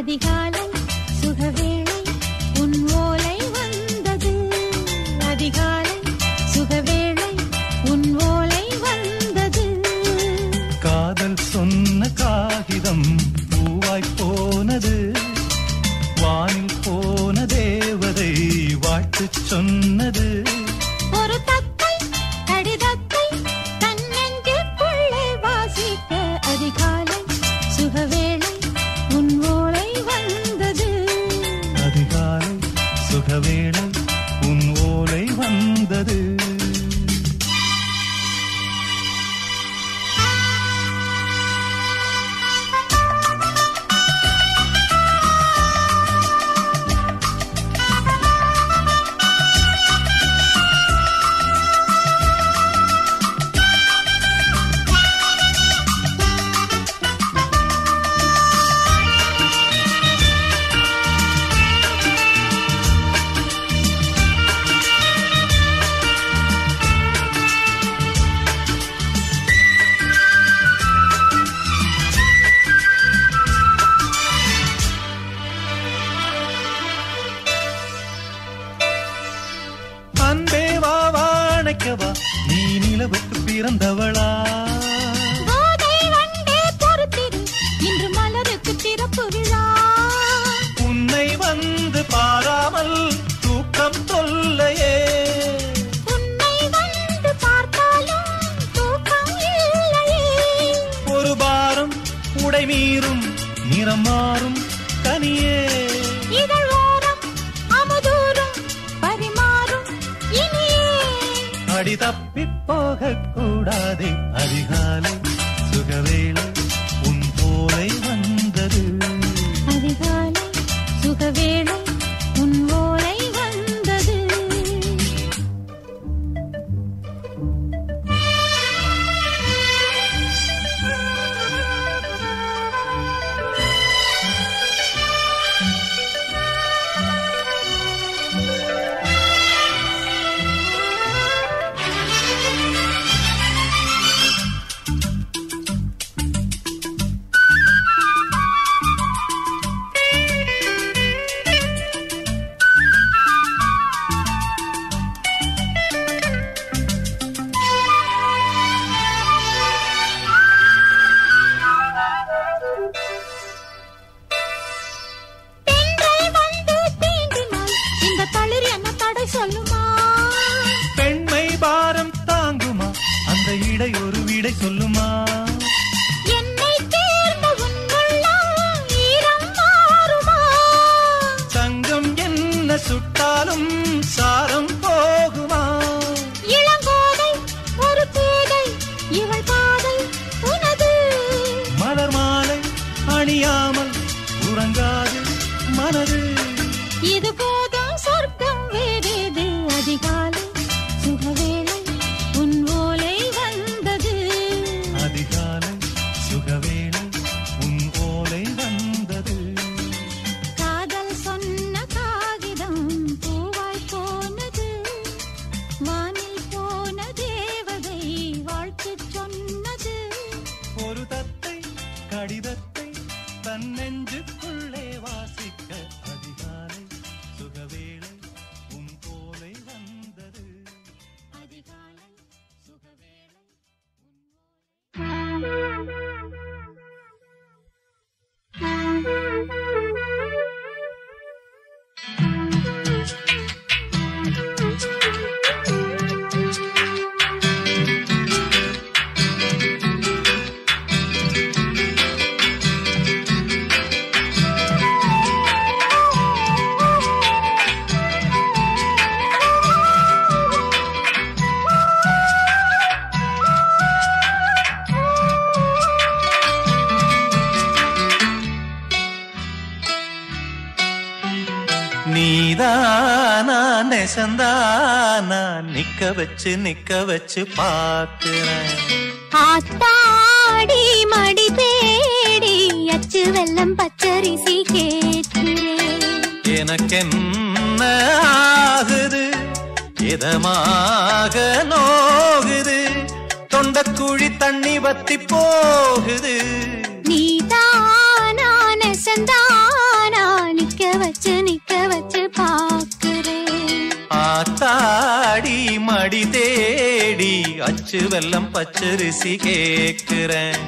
அதிகாலை சுகவேளை உன் ஓலை வந்தது அதிகாலை சுகவேளை உன் ஓலை வந்தது காதல் சொன்ன காகிதம் பூவாய் போனது வானில் போன தேவதை வாழ்த்து சொன்னது ஒரு தத்தை கடிதத்தை தன்னெஞ்சுக்குள்ளே வாசிக்க அதிகாலை சுகவேளை உன் ஓலை வந்தது அதிகாலை சுகவேளை உன் ஓலை வந்தது அன்பே வா வாழைக்கவா நீ நிலவுக்கு பிறந்தவளா கோதை வண்டே பொறுத்திரு இன்று மலருக்கு திறப்பு விழா உன்னை வந்து பாராமல் தூக்கம் தொல்லையே உன்னை வந்து பார்த்தாலும் தூக்கம் இல்லையே ஒரு பாரம் உடை மீறும் நிறம் மாறும் கனியே இதழ் ஓரம் அமுதூரும் பரிமாறும் இனியே அடி தப்பி போக கூடாதே அதிகாலை சுகவேளை உன் போலை வந்தது அதிகாலை சுகவேளை உன் ஓலை வந்தது பெண்கள் வந்து தீண்டினால் இந்த தளிர் என்ன தடை சொல்லுமா பெண்மை பாரம் தாங்குமா அந்த இடை ஒரு விடை சொல்லுமா என்னை தேர்ந்த உன் உள்ளம் ஈரம் மாறுமா சங்கம் என்ன சுட்டாலும் சாரம் போகுமா இளங்கோதை ஒரு பேதை இவள் பாதை உனது மலர் மாலை அணியாமல் உறங்காது மனது இது போதும் சொர்க்கம் வேறேது அதிகாலை சுகவேளை உன் ஓலை வந்தது அதிகாலை சுகவேளை உன் ஓலை வந்தது காதல் சொன்ன காகிதம் பூவாய் போனது வானில் போன தேவதை வாழ்த்து சொன்னது ஒரு தத்தை கடிதத்தை தன் நெஞ்சுக்குள்ளே வாசிக்க அதிகாலை சுகவேளை உன் ஓலை வந்தது அதிகாலை சுகவேளை நீதானா நெசந்தானா நிக்க வச்சு நிக்க வச்சு பாக்குறேன் ஆத்தாடி மடி தேடி அச்சு வெள்ளம் பச்சரிசி கேட்கிறேன் எனக்கென்ன ஆகுது இதமாக நோகுது தொண்டக்குழி தண்ணி வத்தி போகுது நீதானான சந்தானா அச்சு வெல்லம் பச்சரிசி கேக்குறேன்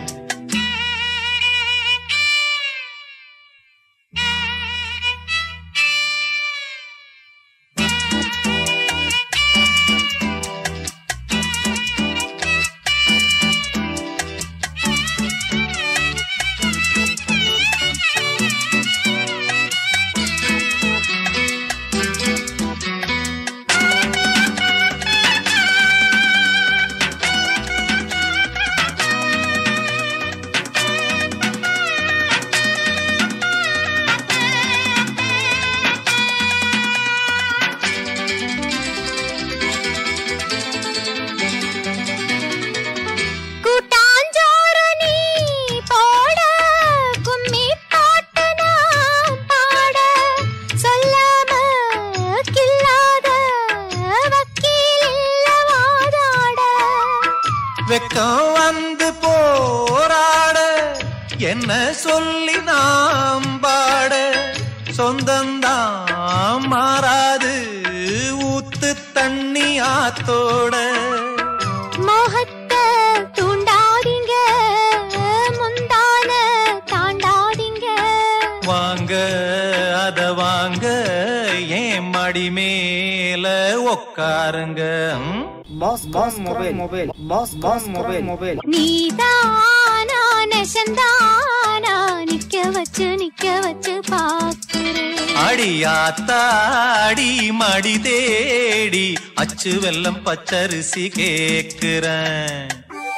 கூட்டாஞ்சோறு நீ போட கும்மி பாட்டு நான் பாட சொல்லாம கில்லாத வக்கீல் இல்ல வாதாட வெக்கம் வந்து போராட என்ன சொல்லி நாம் பாட சொந்தந்தான் மாறாது ஊத்து தண்ணி ஆத்தோட மோகத்தை தூண்டாதீங்க முந்தான தாண்டாதீங்க வாங்க அத வாங்க ஏன் மடி மேல உக்காருங்க ம்? Boss Boss Mobile Mobile Boss Boss Mobile Mobile நீதானா நெசந்தானா நிக்க வச்சு நிக்க வச்சு பாக்குறேன் அடியாத்தாடி மடி தேடி அச்சு வெல்லம் பச்சரிசி கேக்குறேன்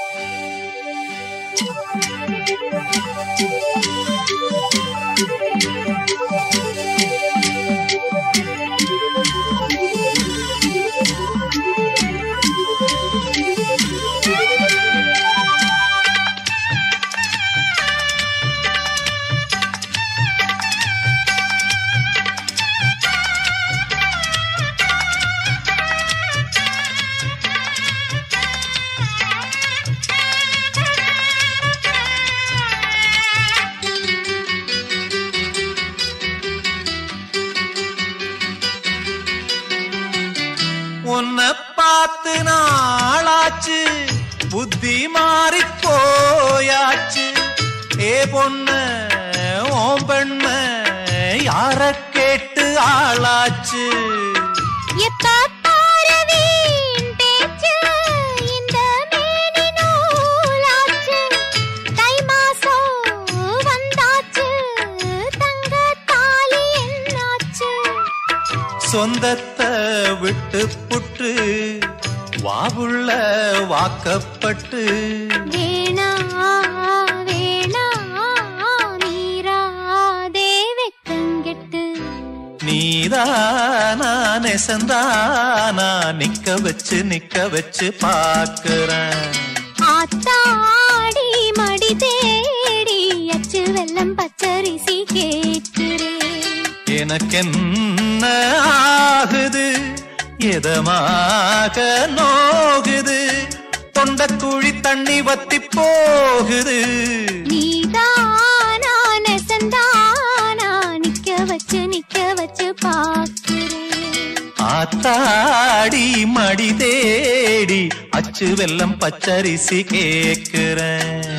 உன்னை பார்த்து நாளாச்சு புத்தி மாறி போயாச்சு ஏ பொண்ண ஓம் பெண்ண யார கேட்டு ஆளாச்சு எப்ப பாரு வீண் பேச்சு, இந்த மேனி நூலாச்சு. தை மாசம் வந்தாச்சு, தங்கத் தாலி என்னாச்சு? சொந்தத்தை விட்டு புட்டு வாவுள்ள வாக்கப்பட்டு வேணா, வேணா, மீறாதே வெட்கங்கெட்டு. நீதானா நெசந்தானா நிக்க வச்சு நிக்க வச்சு பாக்குறேன் ஆத்தாடி மடி தேடி அச்சு வெல்லம் பச்சரிசி கேட்கிறேன் எனக்கென்ன ஆகுது எதமாக நோகுது தொண்டக்குழி தண்ணி வத்தி போகுது நீதானா நெசந்தானா நிக்க வச்சு நிக்க வச்சு பாக்குறேன் ஆத்தாடி மடி தேடி அச்சு வெல்லம் பச்சரிசி கேக்குறேன்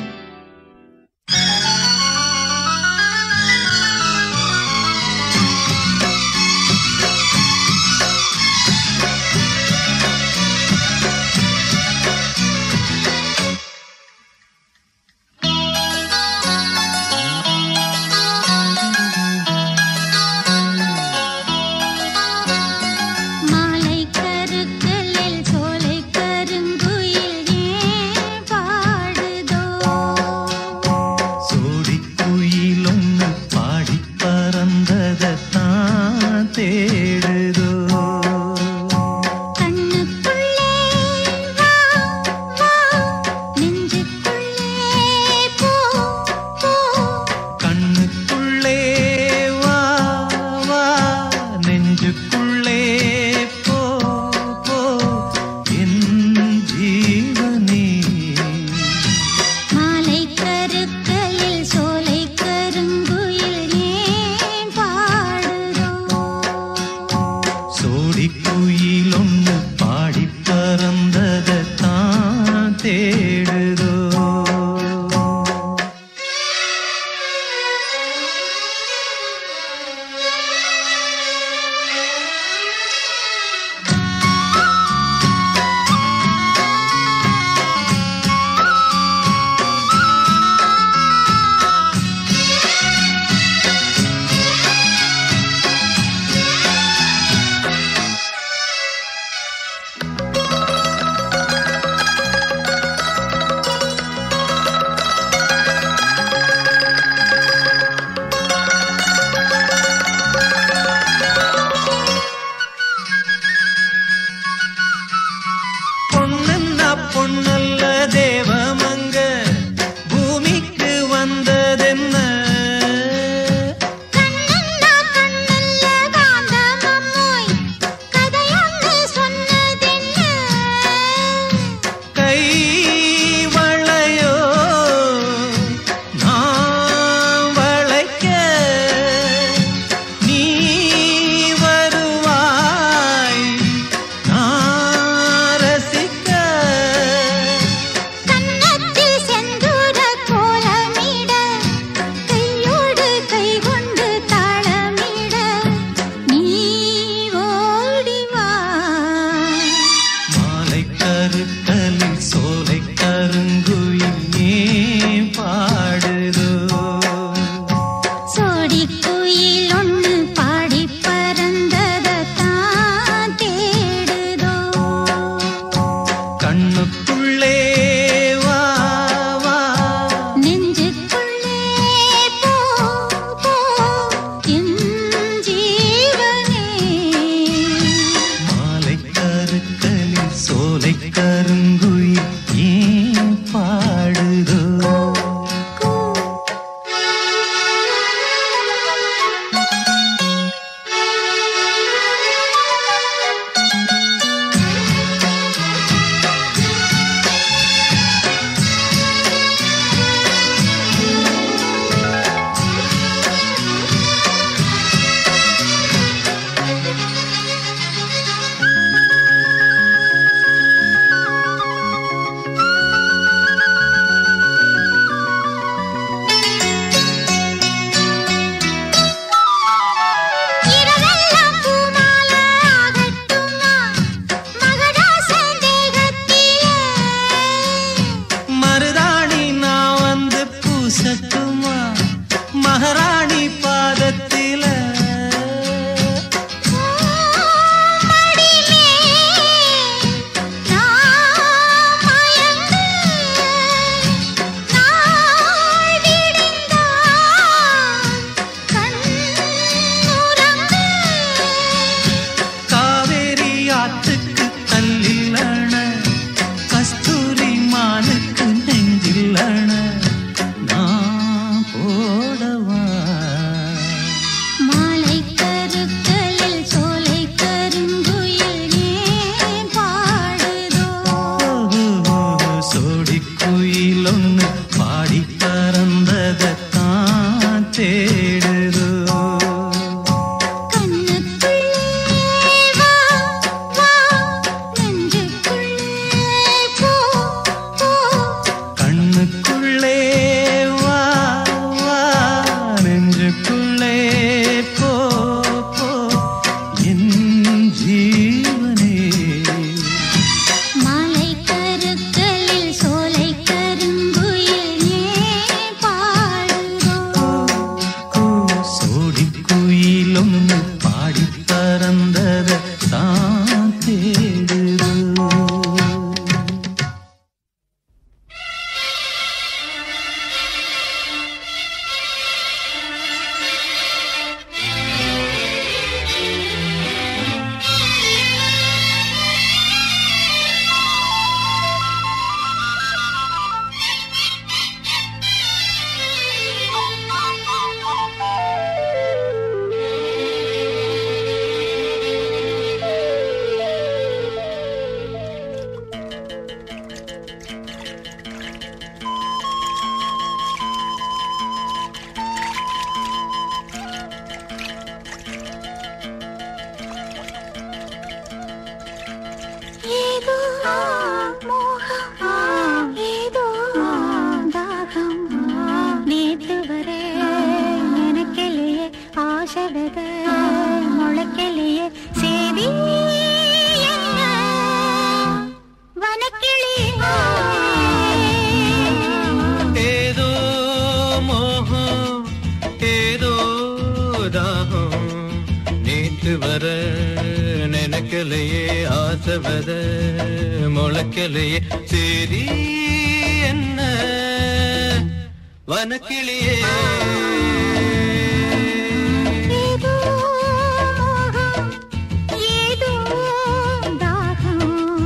மாலை கருக்கலில் சோலை கருங்குயில் ஏன் பாடுதோ தங்குமா மகாராணி பாதத்தில காவேரி ஆத்துக்கு தல்லில் அண கஸ்தூரி மானுக்கு நெஞ்சில் அண நான் போடவா மாலை கருக்கலில் சோலை கருங்குயில் ஏன் பாடுதோ சோடி குயில் ஒன்று பாடி பறந்ததான் தேடுதோ கண்ணுக்குள்ளே வா வா நெஞ்சுக்குள்ளே போ போ கண்ணுக்குள்ளே வா வா நெஞ்சுக்குள்ளே போ போ என் ஜீவனே மாலை கருக்கலில் சோலை கருங்குயில் ஏன் பாடுதோ சோடி குயிலும் பாடி பறந்தத தான் தேடுதோ ஏதோ மோகம் ஏதோ தாகம் நேத்து வரை எனக்கெளியே ஆசை வித முளைக்கெளியே சேதி என்ன வனக்கிளியே ஏதோ மோகம் ஏதோ தாகம் நேற்று வர நினைக்கலையே ஆசை வத முளைக்கலையே சரி என்ன வனக்கிளியே ஏதோ மோகம் ஏதோ தாகம்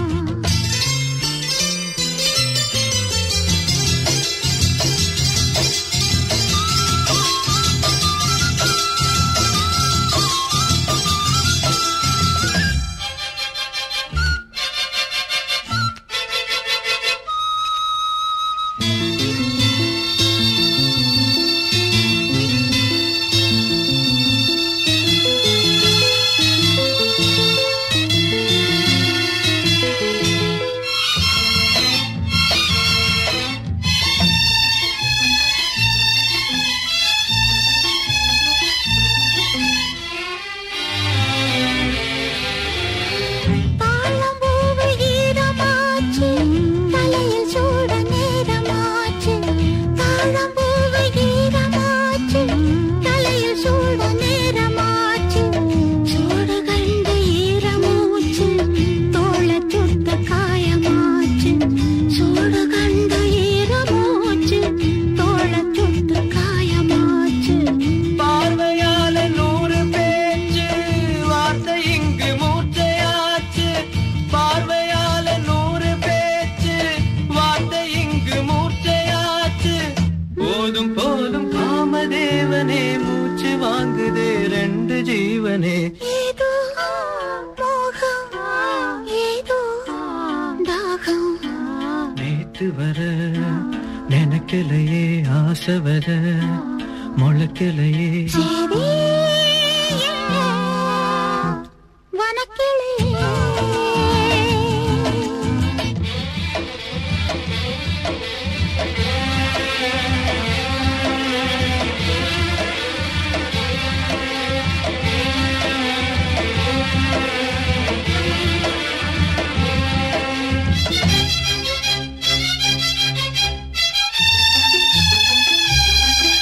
தாழம்பூவு ஈரமாச்சு, தலையில் சூட நேரமாச்சு. தாழம்பூவு ஈரமாச்சு, தலையில் சூட நேரமாச்சு. சூடு கண்டு ஈரமூச்சு, தோளைச் சுட்ட காயமாச்சு. சூடு கண்டு ஈரமூச்சு, தோளைச் சுட்ட காயமாச்சு. பார்வையால நூறு பேச்சு வார்த்தை இங்கு மூர்ச்சையாச்சு பார்வையால நூறு பேச்சு வார்த்தை இங்கு மூர்ச்சையாச்சு போதும் போதும் காமதேவனே மூச்சு வாங்குதே ரெண்டு ஜீவனே ஏதோ மோகம் ஏதோ தாகம் நேத்து வர நினைக்கலையே ஆசை வர முளைக்கலையே சரி வனக்கிளியே ஆ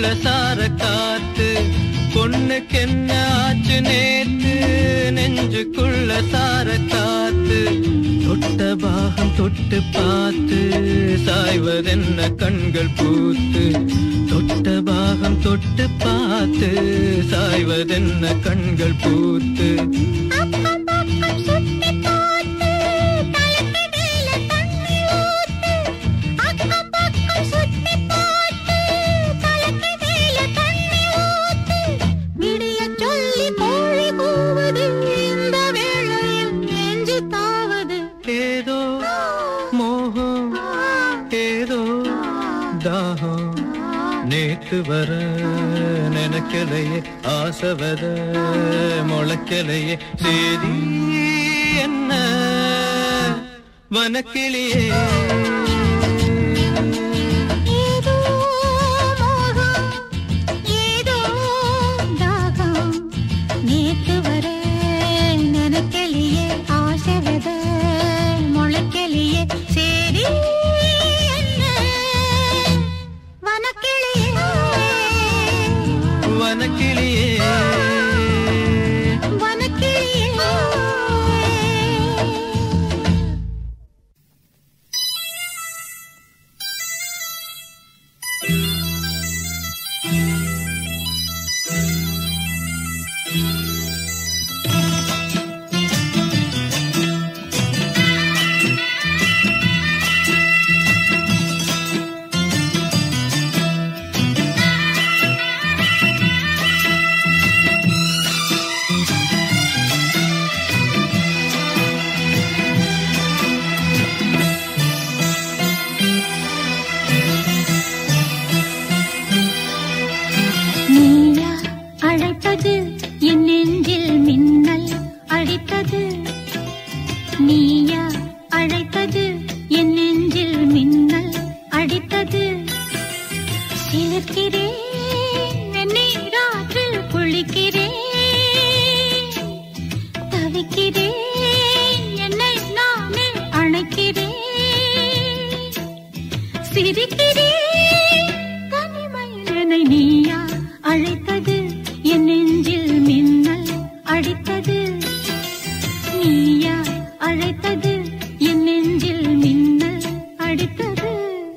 நெஞ்சுக்குள்ள சார காத்து பொண்ணுக்கு என்ன ஆச்சு நேத்து நெஞ்சுக்குள்ள சார காத்து தொட்ட பாகம் தொட்டு பார்த்து சாய்வதென்ன கண்கள் பூத்து தொட்ட பாகம் தொட்டு பார்த்து சாய்வதென்ன கண்கள் பூத்து அக்கம் பக்கம் சுத்தி பார்த்து தலைக்கு மேல தண்ணி ஊத்து அக்கம் பக்கம் சுத்தி பார்த்து தலைக்கு மேல தண்ணி ஊத்து விடிய சொல்லி கோழி கூவுது இந்த வேளையில் நெஞ்சு தாவது ஏதோ மோகம் ஏதோ தாகம் நேத்து வர நினைக்கலையே ஆசை வர முளைக்கலையே சேதி என்ன வனக்கிளியே ஏதோ மோகம் ஏதோ தாகம் நேத்து வர நினைக்கலையே ஆசை வித முளைக்கலையே சரி என்ன வனக்கிளியே வனக்கிளியே வனக்கிளியே நீயா அழைப்பது என் நெஞ்சில் மின்னல் அடித்தது நீயா அழைப்பது என் நெஞ்சில் மின்னல் அடித்தது சிலிர்க்கிறேன் நீராற்றில் குளிக்கிறேன் தவிக்கிறேன் என்னை நானே அணைக்கிறேன் சிரிக்கிறேன் தனிமையில் என்னை நீயா அழைத்தது என் நெஞ்சில் மின்னல் அடித்தது நீயா அழைத்தது என் நெஞ்சில் மின்னல் அடித்தது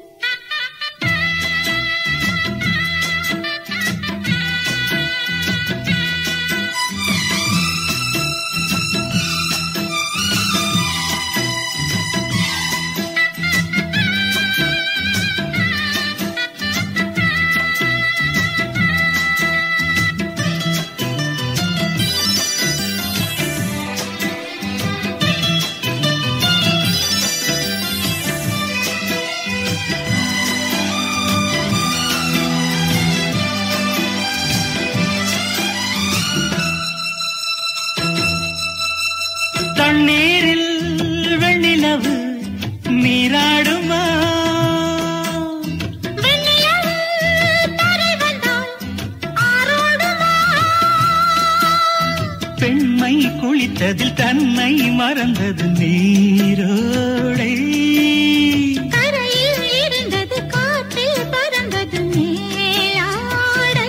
தண்ணீரில் வெண்ணிலவு நீராடுமா வெண்ணிலவு தரை வந்தால் ஆரோடுமா பெண்மை குளித்ததில் தன்னை மறந்தது நீரோடை கரையில் இருந்தது காற்றில் பறந்தது மேலாடை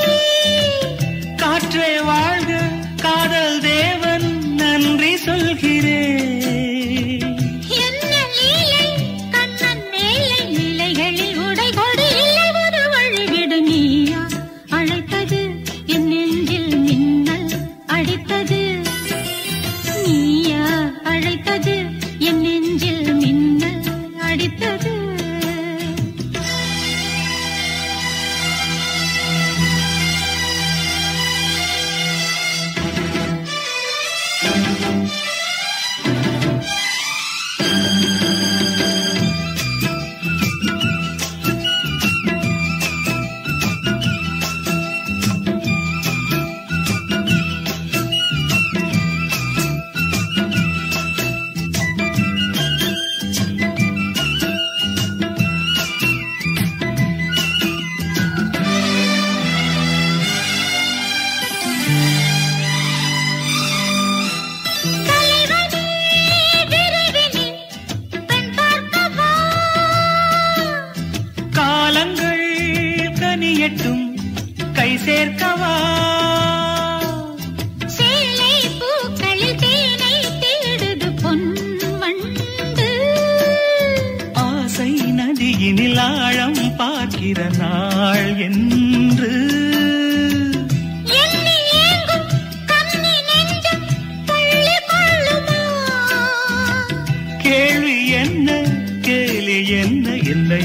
காற்றே வாழ்க காதல் தேவன் நன்றி சொல்கிறேன் என்ன லீலை கண்ணன் மேலை நிலைகளில் உடை கொடு இல்லை ஒரு வழிவிடு நீயா அழைத்தது என் நெஞ்சில் மின்னல் அடித்தது நீயா அழைத்தது என் நெஞ்சில் மின்னல்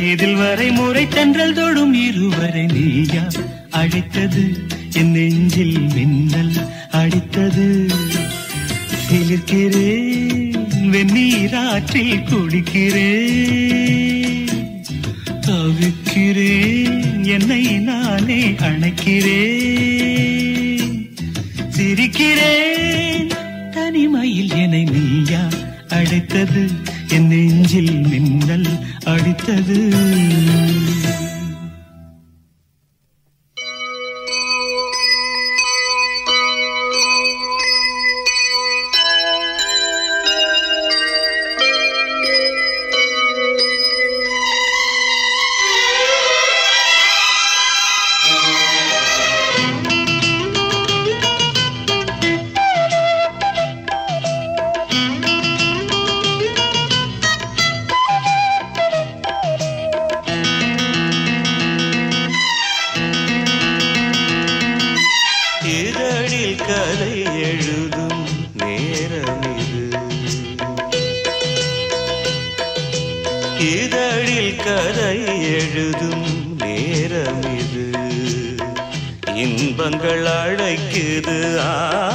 இதில் வரை முறை தென்றல் தொடும் இருவரை நீயா அழைத்தது என் நெஞ்சில் மின்னல் அடித்தது சிலிர்க்கிறேன் வெந்நீராற்றில் குடிக்கிறேன் தவிக்கிறேன் என்னை நானே அணைக்கிறேன் சிரிக்கிறேன் தனிமையில் என்னை நீயா அழைத்தது என் நெஞ்சில் மின்னல் அடித்தது இதழில் கதை எழுதும் நேரம் இது இதழில் கதை எழுதும் நேரம் இது இன்பங்கள் அழைக்குது ஆ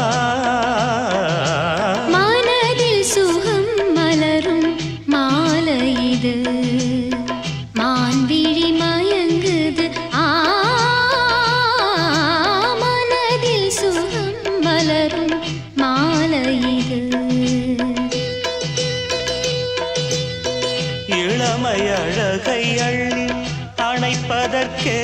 மனதில் சுகம் மலரும் மாலை இது மான்விழி மயங்குது ஆ மனதில் சுகம் மலரும் மாலை இது இளமை அழகை அள்ளி அணைப்பதற்கே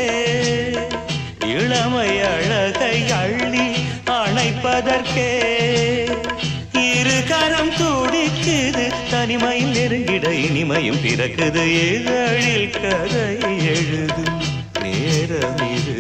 இளமை அழகை அள்ளி அணைப்பதற்கே இரு கரம் துடிக்குது தனிமையில் நெருங்கிட இனிமையும் பிறக்குது இதழில் கதை எழுதும் நேரம் இது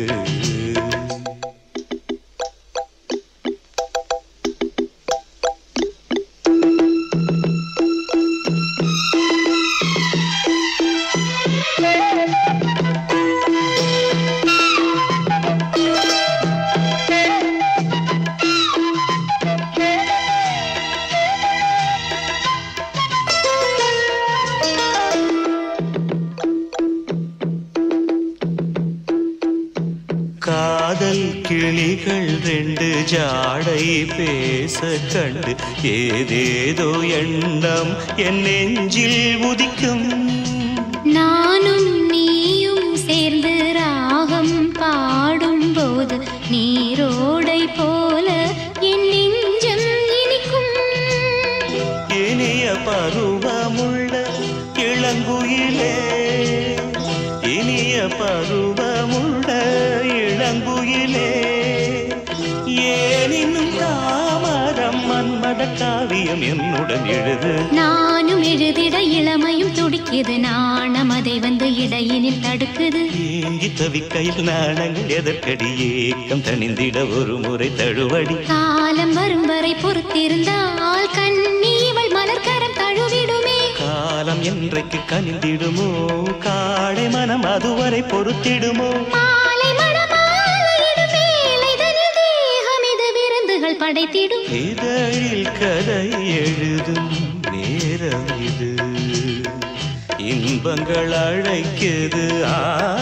காதல் கிளிகள் ரெண்டு ஜாடை பேச கண்டு ஏதேதோ எண்ணம் என் நெஞ்சில் உதிக்கும் நானும் நீயும் சேர்ந்து ராகம் பாடும்போது நீரோடை போல என் நெஞ்சம் இனிக்கும் இனிய பருவமுள்ள இளங்குயிலே இனிய பருவமுள்ள இளங்குயிலே ஏன் இன்னும் தாமரம் மன்மத காவியம் என்னுடன் எழுது நானும் எழுதிட இளமையும் துடிக்குது நாணம் அதை வந்து இடையினில் தடுக்குது ஏங்கி தவிக்கையில் நாணங்கள் எதற்கடி ஏக்கம் தணிந்திட ஒரு முறை தழுவடி காலம் வரும் வரை பொறுத்திருந்தால் கண்ணி இவள் மலர்கரம் தழுவிடுமே காலம் என்றைக்கு கனிந்திடுமோ காடை மனம் அதுவரை பொறுத்திடுமோ மாலை மணமாலையிடும் வேலைதனில் தேகம் இது விருந்துகள் படைத்திடும் இதழில் கதை எழுதும் நேரம் இது இன்பங்கள் அழைக்குது ஆ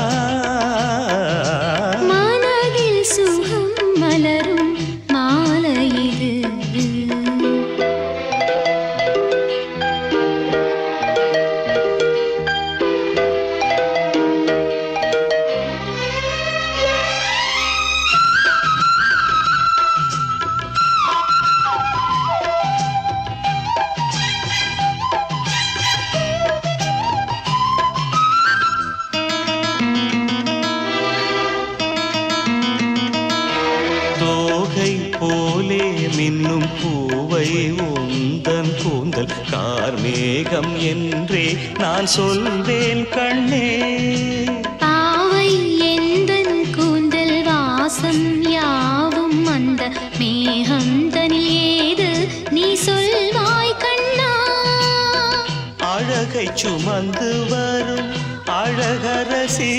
மனதில் சுகம் மலரும் மாலை இது தோகை போலே மின்னும் பூவை உந்தன் கூந்தல் கார்மேகம் என்றே நான் சொல்வேன் கண்ணே பாவை எந்தன் கூந்தல் வாசம் யாவும் அந்த மேகம் தனில் ஏது நீ சொல்வாய் கண்ணா அழகை சுமந்து வரும் அழகரசி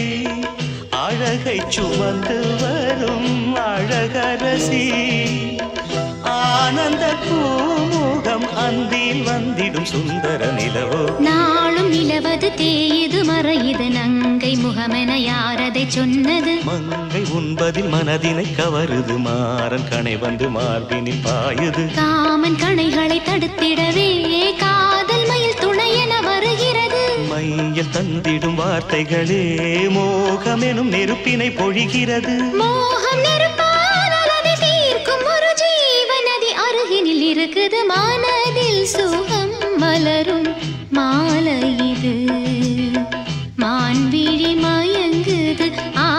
அழகை சுமந்து வரும் அழகரசி ஆனந்த பூமுகம் முகம் அந்தியில் வந்திடும் சுந்தர நிலவோ நாளும் நிலவது தேயுது மறையுது நங்கை முகமென யாரதை சொன்னது மங்கை உண்பதில் மனதினை கவருது மாறன் கணை வந்து மார்பினில் பாயுது காமன் கணைகளை தடுத்திடவே காதல் மயில் துணையென வருகிறது மையில் தந்திடும் வார்த்தைகளே மோகமெனும் நெருப்பினை பொழிகிறது மோகம் நெருப்பானால் அதை தீர்க்கும் ஒரு ஜீவநதி அருகினில் இருக்குது மனதில் சுகம் மலரும் மாலை இது மான்விழி மயங்குது ஆ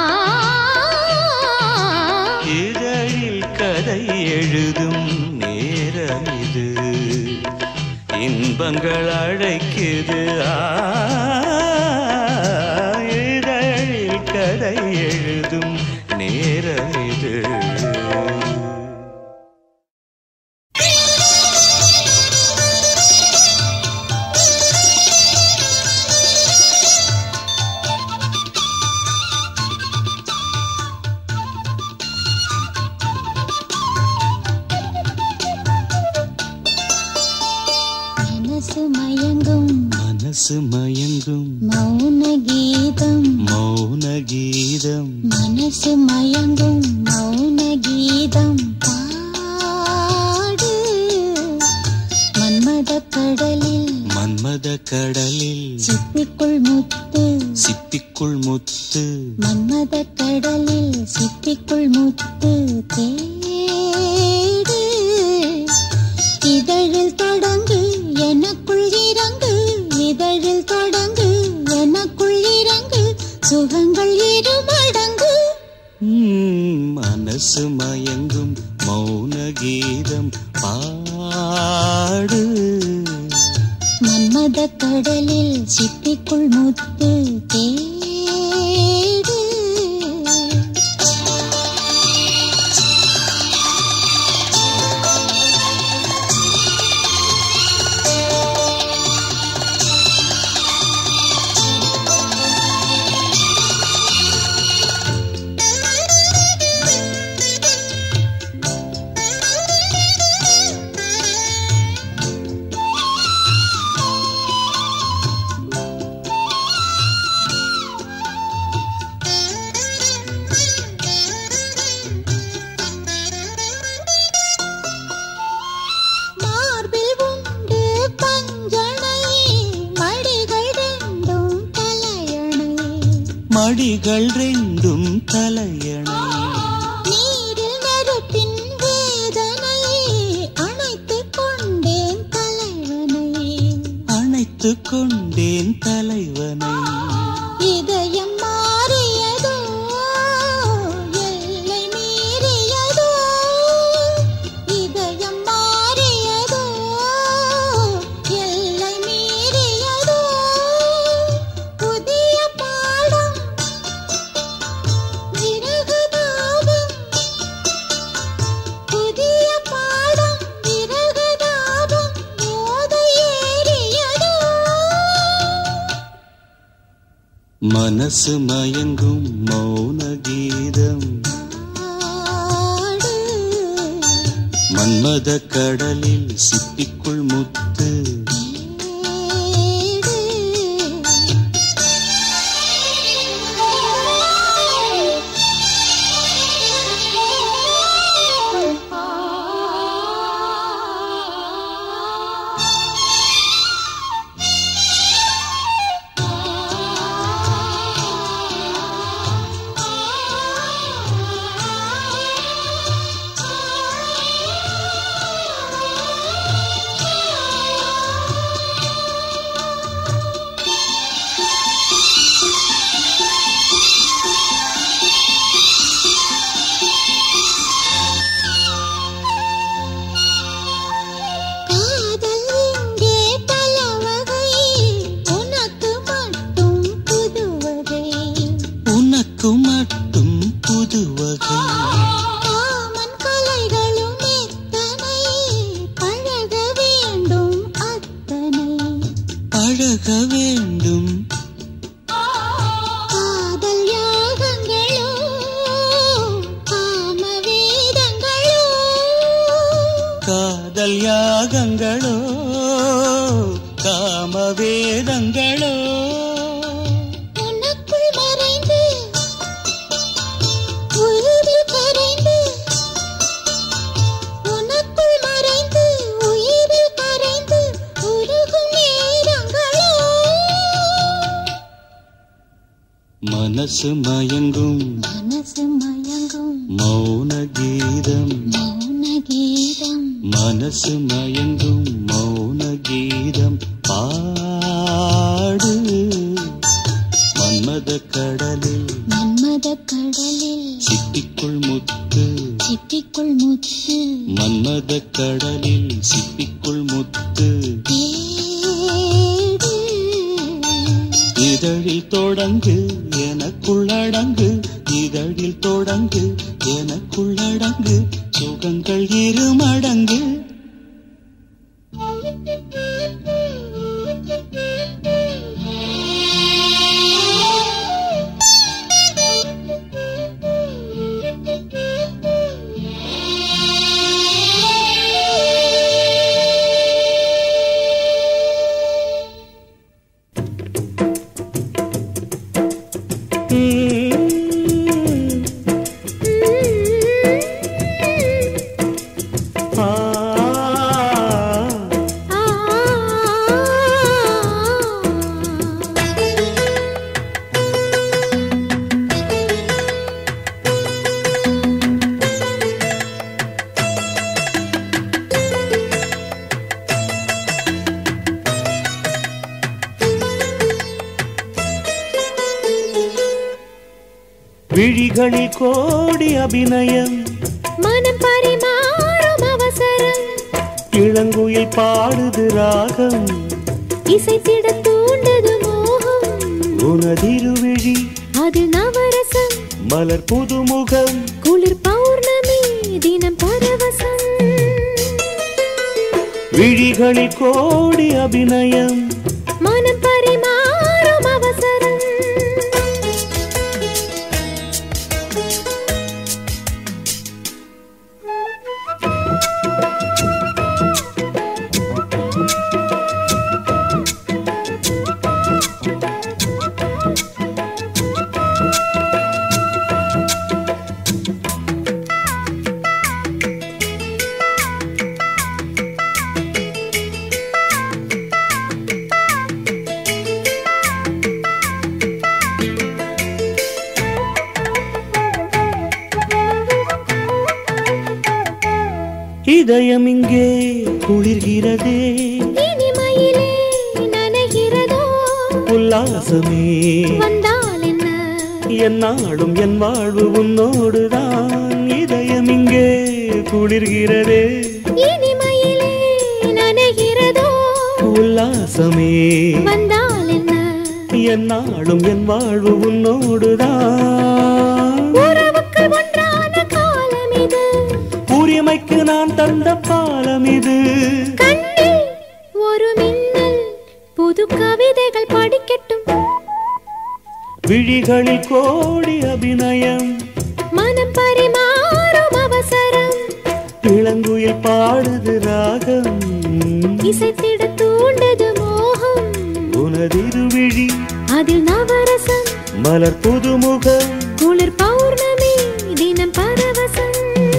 இதழில் கதை எழுதும் நேரம் இது இன்பங்கள் அழைக்குது ஆ, இதழில் கதை எழுதும் நேரம் இது மனசு மயங்கும் மனசு மயங்கும் மௌன கீதம் மௌன கீதம் மனசு மயங்கும் மௌன கீதம் பாடு மன்மத கடலில் மன்மத கடலில் சிப்பிக்குள் முத்து சிப்பிக்குள் முத்து மன்மத கடலில் சிப்பிக்குள் முத்து தேடு இதழில் தொடங்கு எனக்குள் இறங்கு இதழில் தொடங்கு எனக்குள் இறங்கு சுகங்கள் இரு மடங்கு ம், மனசு மயங்கும் மௌன கீதம் பாடு மன்மத கடலில் சிப்பிக்குள் முத்து தேடு மார்பில் உண்டு பஞ்சனை மடிகள் ரெண்டும் தலையணை மடிகள் ரெண்டும் தலையணை நீரில் நெருப்பின் வேதனை அணைத்துக் கொண்டேன் தலைவனை அணைத்து கொண்டேன் தலைவனை இதயம் மாறியதோ எல்லை மீறியதோ இதயம் மாறியதோ எல்லை மீறியதோ புதிய பாடம் விறகுதாபம் புதிய பாடம் விறகுதாபம் போதை ஏறியதோ மனசு மயங்கும் மௌன கீதம் ஆடு மன்மத கடலில் சிப்பிக்குள் முத்து காதல் இங்கே பலவகை உனக்கு மட்டும் புதுவகை உனக்கு மட்டும் புதுவகை காமன் கலைகளும் எத்தனை பழக வேண்டும் அத்தனை பழக வேண்டும் காதல் யாகங்களோ காம வேதங்களோ காதல் யாகங்களோ காமவேதங்களோ உனக்குள் மறைந்து உயிரில் கரைந்து உனக்குள் மறைந்து உயிரில் கரைந்து உருகும் நேரங்களோ மனசு மயங்கும் மனசு மயங்கும் மௌன கீதம் மௌன கீதம் மனசு மயங்கும் மௌன கீதம் பாடு மன்மத கடலில் மன்மத கடலில் சிப்பிக்குள் முத்து சிப்பிக்குள் முத்து மன்மத கடலில் சிப்பிக்குள் முத்து தேடு இதழில் தொடங்கு எனக்குள்ளடங்கு இதழில் தொடங்கு எனக்குள்ளடங்கு சுகங்கள் இரு மடங்கு விழிகளில் கோடி அபிநயம் மனம் பரிமாறும் அவசரம் இளங்குயில் பாடுது ராகம் இசைத்திட தூண்டது மோகம் உனதிருவிழி அது நவரசம் மலர் புதுமுகம் குளிர் பௌர்ணமி தினம் பரவசம் விழிகளில் கோடி அபிநயம் மனம் பரிமாறும் அவசரம் இதயம் இங்கே குளிர்கிறதே இனிமையிலே நனைகிறதோ உல்லாசமே வந்தால் என்ன என்னாலும் என் வாழ்வு உன்னோடுதான் இதயம் இங்கே குளிர்கிறதே இனிமையிலே நனைகிறதோ உல்லாசமே வந்தால் என்ன என்னாலும் என் வாழ்வு உன்னோடுதான் உறவுக்கு ஒன்றான காலம் இது உரிமைக்கு நான் தந்த பாலம் இது கண்ணில் ஒரு மின்னல் புது கவிதைகள் படிக்கட்டும் விழிகளில் கோடி அபிநயம் மனம் பரிமாறும் அவசரம் இளங்குயில் பாடுது ராகம் இசைத்திட தூண்டது மோகம் உனதிருவிழி அதில் நவரசம் மலர் புதுமுகம் குளிர் பௌர்ணமி தினம் பரவசம்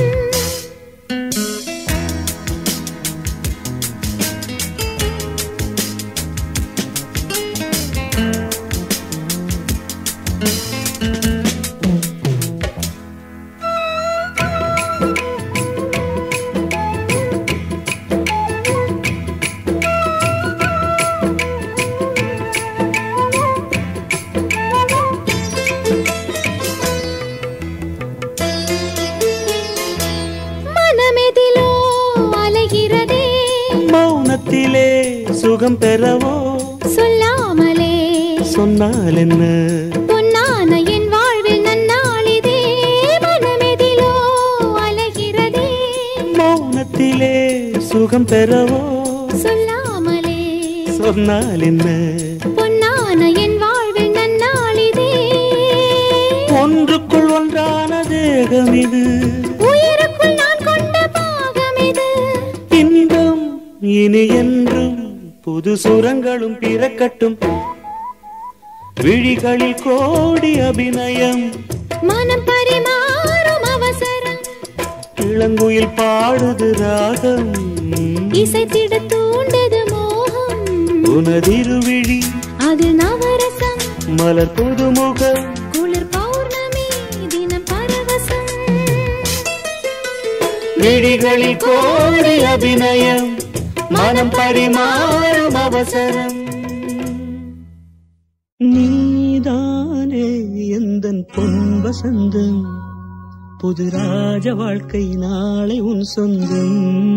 மனமெதிலோ அலைகிறதே மௌனத்திலே சுகம் பெறவோ சொல்லாமலே சொன்னால் என்ன பொன்னான என் வாழ்வில் நன்னாளிதே மனமெதிலோ அலைகிறதே மௌனத்திலே சுகம் பெறவோ சொல்லாமலே சொன்னால் என்ன பொன்னான என் வாழ்வில் நன்னாளிதே ஒன்றுக்குள் ஒன்றான தேகம் இது உயிருக்குள் நான் கொண்ட பாகம் இது இனி என்றும் புது சுரங்களும் பிறக்கட்டும் விழிகளில் கோடி அபிநயம் மனம் பரிமாறும் அவசரம் இளங்குயில் பாடுது ராகம் இசைத்திட தூண்டது மோகம் உனதிருவிழி அது நவரசம் மலர் புதுமுகம் குளிர் பௌர்ணமி தினம் பரவசம் விழிகளில் கோடி அபிநயம் மனம் பரிமாறும் அவசரம் நீதானே எந்தன் பொன் வசந்தம் புது ராஜ வாழ்க்கை நாளை உன் சொந்தம்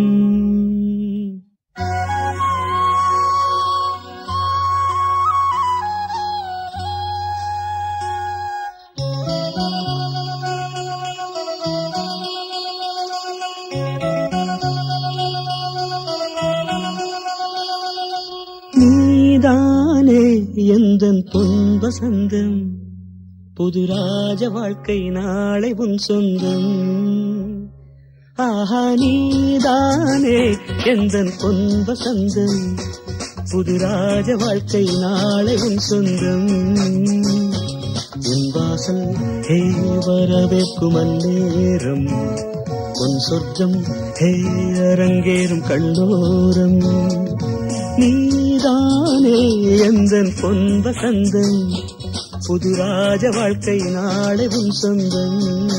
நீதானே எந்தன் பொன் வசந்தம் புது ராஜ வாழ்க்கை நாளை உன் சொந்தம் ஆஹா நீதானே எந்தன் பொன் வசந்தம் புது ராஜ வாழ்க்கை நாளை உன் சொந்தம் உன் வாசல் ஹே வரவேற்கும் அந்நேரம் உன் சொர்க்கம் ஹே அரங்கேறும் கண்ணோரம் நீதானே எந்தன் பொன் வசந்தம் புது ராஜ வாழ்க்கை நாளை உன் சொந்தம்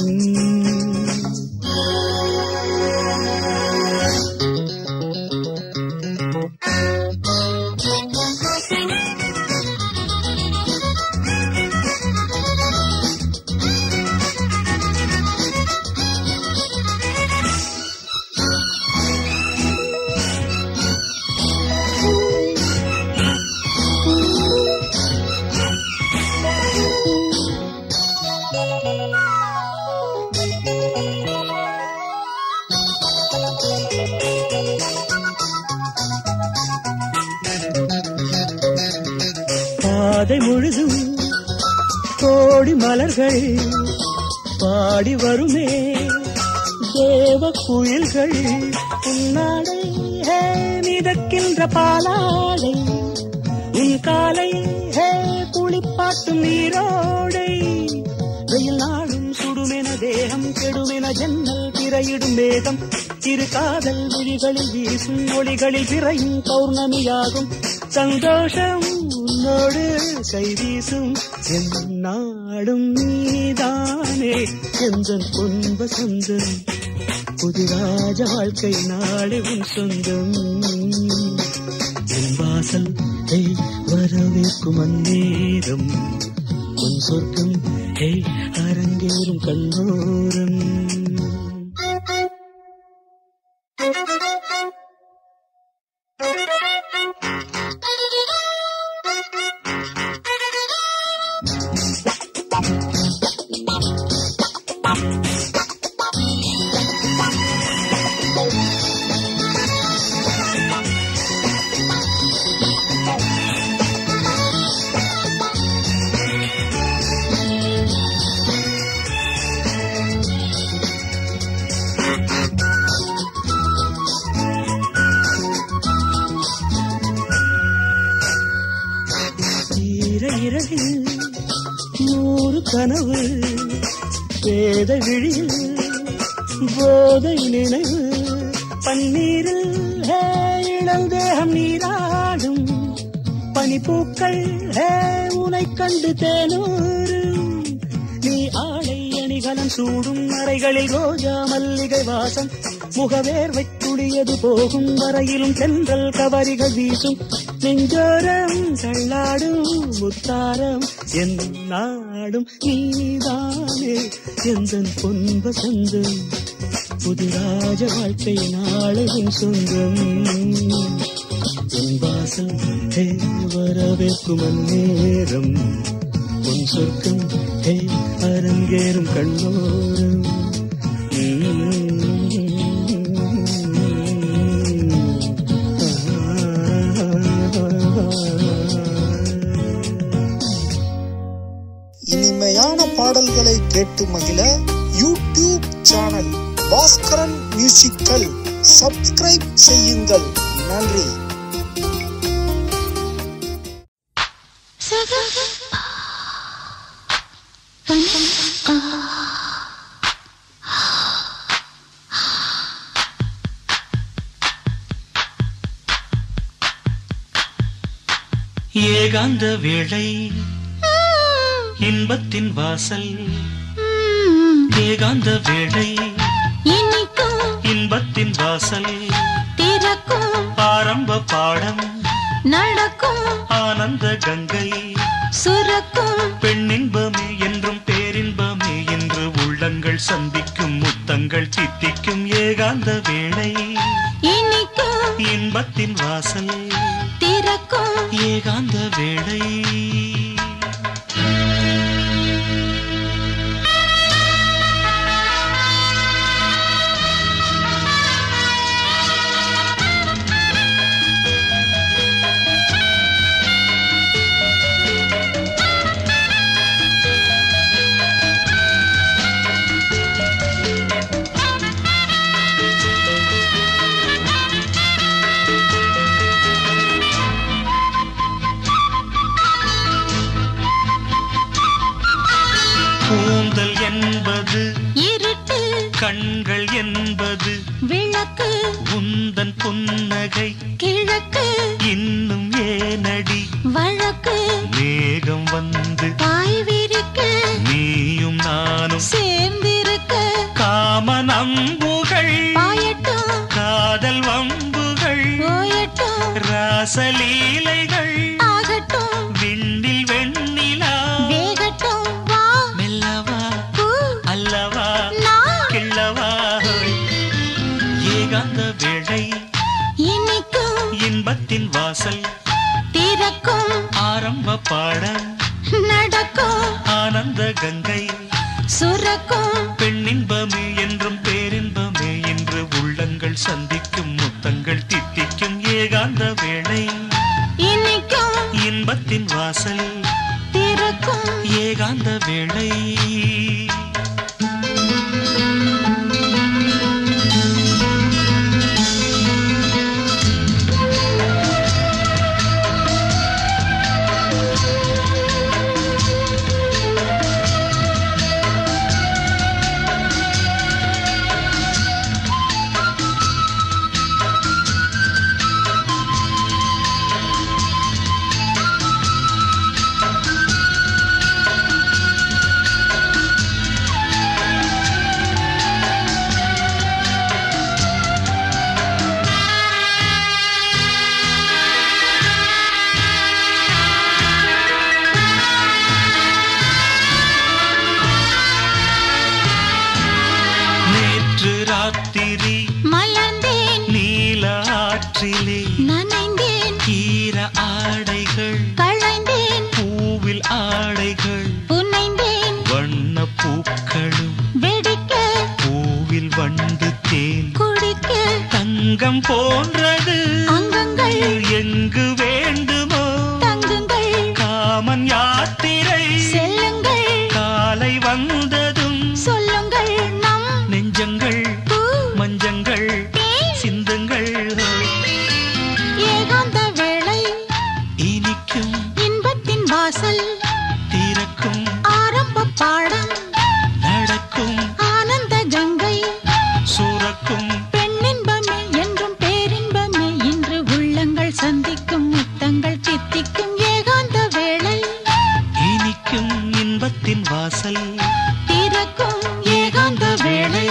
பாதை முழுதும் கோடி மலர்கள் பாடி வருமே தேவ குயில்கள் உன்னாடை ஹே மிதக்கின்ற பாலாடை உன் காலை ஹே குளிப்பாட்டும் நீரோடை வெயில் நாடும் சுடுமென தேகம் கெடுமென ஜன்னல் திரையிடும் வேகம் இரு காதல் விழிகளில் வீசும் ஒளிகளில் விரையும் பௌர்ணமியாகும் சந்தோஷம் உன்னோடு கை வீசும் என் நாடும் நீதானே எந்தன் பொன்ப சொந்தம் புதிராஜ வாழ்க்கை நாளை உன் சொந்தம் என் வாசல் ஹே வரவேற்கும் அந்நேரம் உன் சொர்க்கம் ஹே அரங்கேறும் கண்ணோரம் ஈர இரவில் நூறு கனவு வேத விழியில் போதை நினைவு பன்னீரில் ஹே இளம் தேகம் நீராடும் பனிப்பூக்கள் ஹே உனை கண்டு தேனூரும் நீ ஆடை அணிகலன் சூடும் அறைகளில் ரோஜா மல்லிகை வாசம் முகவேர்வை துளியது போகும் வரையிலும் தென்றல் கவரிகள் வீசும் நெஞ்சோரம் தள்ளாடும் முத்தாரம் என் நாடும் நீதானே எந்தன் பொன்ப சொந்தம் புதிராஜ வாழ்க்கை நாளையும் சொந்தம் என் வாசல் ஹே வரவேற்கும் அந்நேரம் உன் சொர்க்கம் ஹே அரங்கேறும் கண்ணோரம் இனிமையான பாடல்களை கேட்டு மகிழ YouTube channel Bhaskaran musical subscribe செய்யுங்கள் நன்றி ஏகாந்த வேளை இன்பத்தின் வாசல் ஏகாந்த வேளை இனிக்கும் இன்பத்தின் வாசல் திறக்கும் ஆரம்ப பாடம் நடக்கும் ஆனந்த கங்கை சுரக்கும் பெண்ணின்பமே என்றும் பேரின்பமே என்று உள்ளங்கள் சந்திக்கும் முத்தங்கள் தித்திக்கும் ஏகாந்த வேளை இனிக்கும் இன்பத்தின் வாசல் திறக்கும் ஏகாந்த வேளை கூந்தல் என்பது இருட்டு கண்கள் என்பது விளக்கு உந்தன் புன்னகை கிழக்கு இன்னும் ஏனடி வழக்கு மேகம் வந்து பாய் விரிக்க நீயும் நானும் சேர்ந்திருக்க காம நம்புகள் பாயட்டும் காதல் வம்புகள் போயட்டும் ராசலீலைகள் ஆகட்டும் விண்ணில் வெண்ணிலா வேகட்டும் வா மெல்லவா பூ அல்லவா நான் கிள்ளவா ஏகாந்த வேளை இனிக்கும் இன்பத்தின் வாசல் திறக்கும் ஆரம்ப பாடம் நடக்கும் ஆனந்த கங்கை சுரக்கும் பெண்ணின்பமே என்றும் பேரின்பமே என்று உள்ளங்கள் சந்திக்கும் முத்தங்கள் தித்திக்கும் ஏகாந்த வேளை இனிக்கும் இன்பத்தின் வாசல் திறக்கும் ஏகாந்த வேளை நேற்று ராத்திரி மலர்ந்தேன் நீல ஆற்றிலே நனைந்தேன் ஈர ஆடைகள் களைந்தேன் பூவில் ஆடைகள் புனைந்தேன் வண்ண பூக்களும் வெடிக்க பூவில் வண்டு தேன் குடிக்க தங்கம் போன்றது அங்கங்கள் எங்கு வேண்டுமோ தங்குங்கள் காமன் யாத்திரை செல்லுங்கள் காலை வந்ததும் சொல்லுங்கள் நம் நெஞ்சங்கள் பூ மஞ்சங்கள் தேன் சிந்துங்கள் ஏகாந்த வேளை இனிக்கும் இன்பத்தின் வாசல் திறக்கும் ஆரம்ப பாடம் நடக்கும் ஆனந்த கங்கை சுரக்கும் பெண்ணின்பமே என்றும் பேரின்பமே இன்று உள்ளங்கள் சந்திக்கும் முத்தங்கள் தித்திக்கும் ஏகாந்த வேளை இனிக்கும் இன்பத்தின் வாசல் திறக்கும் ஏகாந்த வேளை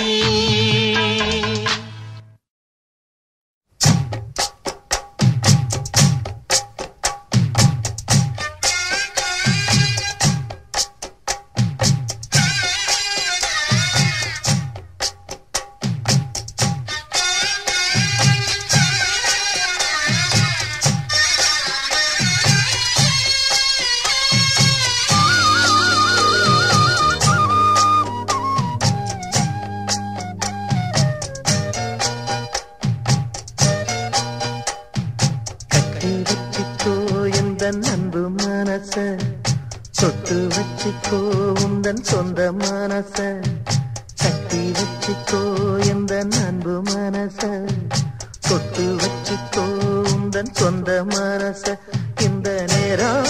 கட்டி வச்சுக்கோ எந்த அன்பு மனச தொட்டு வச்சுக்கோ உந்தன் சொந்த மனச கட்டி வச்சுக்கோ எந்த இந்த அன்பு மனச தொட்டு வச்சுக்கோ உந்தன் சொந்த மனச இந்த நேரம்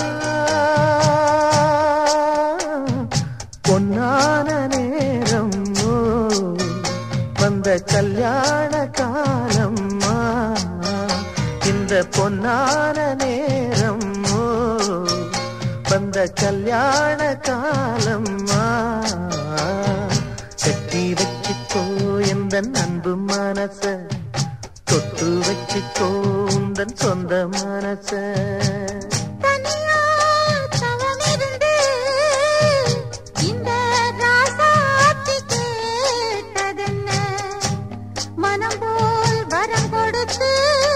பொன்னான நேரம் ஓ, வந்த கல்யாண காலம்மா இந்த பொன்னான நேரம் ஓ, வந்த கல்யாண காலம்மா கட்டி வச்சுக்கோ எந்த அன்பு மனச தொட்டு வச்சுக்கோ உந்தன் சொந்த மனச தனியா தவமிருந்து இந்த ராசாத்தி கேட்டதென்ன மனம் போல் வரம் கொடுத்து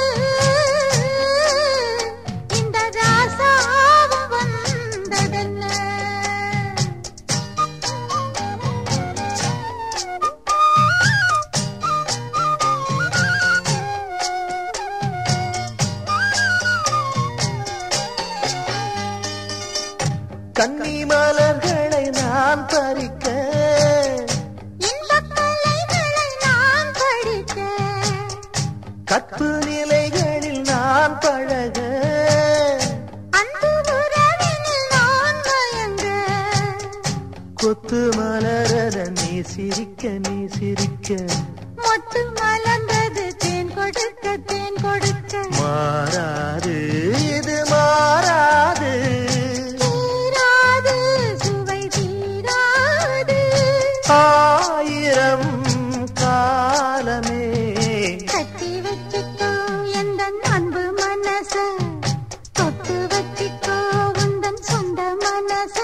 இந்த ராசாவும் வந்ததென்ன கன்னி மலர்களை நான் பறிக்க இன்பக் கலைகளை நான் படிக்க கற்பு நிலைகளில் நான் பழக அன்பு உறவினில் நான் மயங்க கொத்து மலரத நீ சிரிக்க நீ சிரிக்க மொட்டு மலர்ந்தது தேன் கொடுக்க தேன் கொடுக்க மாறாது இது மாறாது தீராது சுவை தீராது ஆயிரம் காலமே கட்டி வச்சுக்கோ எந்த அன்பு மனச தொட்டு வச்சுக்கோ உந்தன் சொந்த மனச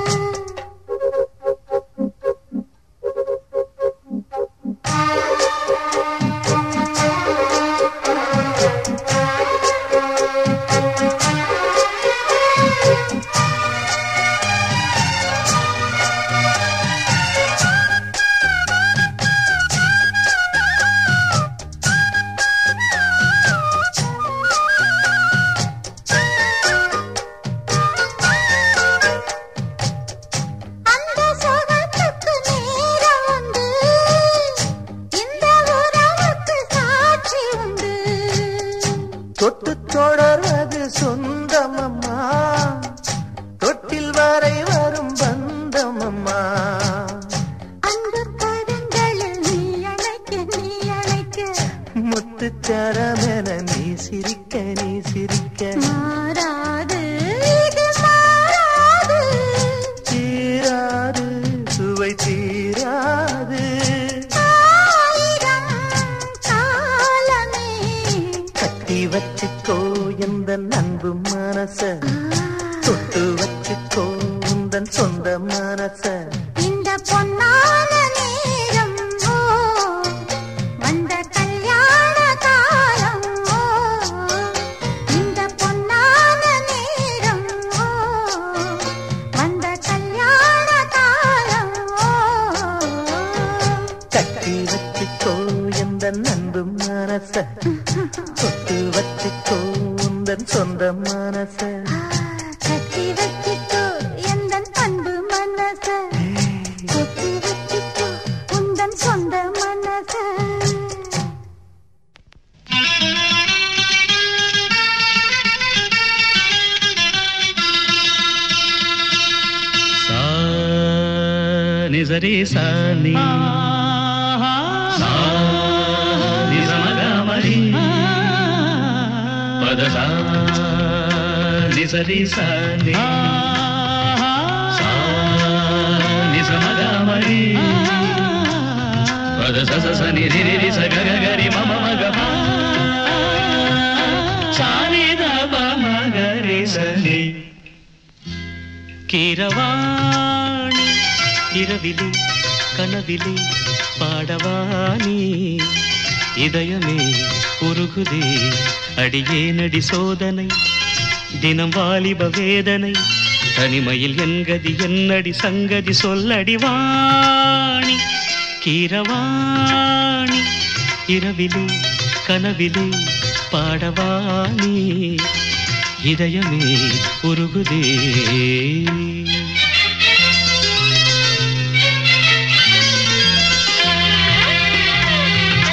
அந்த சுகத்துக்கு நேரம் உண்டு இந்த உறவுக்கு சாட்சி உண்டு தொட்டு தொடர்வது சொந்தமம்மா தொட்டில் வரை வரும் பந்தமம்மா அன்பு கரங்களில் நீ அழைக்க நீ அழைக்க முத்துச்சரமென நீ சிரிக்க நீ சிரிக்க மாறாது இது மாறாது தீராது சுவை தீராது ஆயிரம் காலமே கட்டி வச்சுக்கோ எந்த அன்பு மனச தொட்டு வச்சுக்கோ உந்தன் சொந்த மனச இந்த பொன்னான நேரம் ஓ வந்த கல்யாண காலம் ஓ இந்த பொன்னான நேரம் ஓ வந்த கல்யாண காலம் ஓ கட்டி வச்சுக்கோ எந்த அன்பு மனச தொட்டு வச்சுக்கோ உந்தன் சொந்த மனச கட்டி வச்சிக்கோ எந்தன் அன்பு மனச கட்டி வச்சிக்கோ உந்தன் சொந்த மனச சா நிசரி சானி சா நிசமகமரி பத சா நிசரி சானி சா நிசமகமரி పద సస సని రి రి రి స గ గ గ రి మ మ మ గ ప సాని ద ప మ గ రి స ని கீரவாணி இரவிலே கனவிலே பாடவாணி இதயமே உருகுதே அடியே நடி சோதனை தினம் வாலிப வேதனை தனிமையில் என்கதி என்னடி சங்கதி சொல்லடி வாணி கீரவாணி இரவிலே கனவிலே பாடவாணி இதயமே உருகுதே ஆ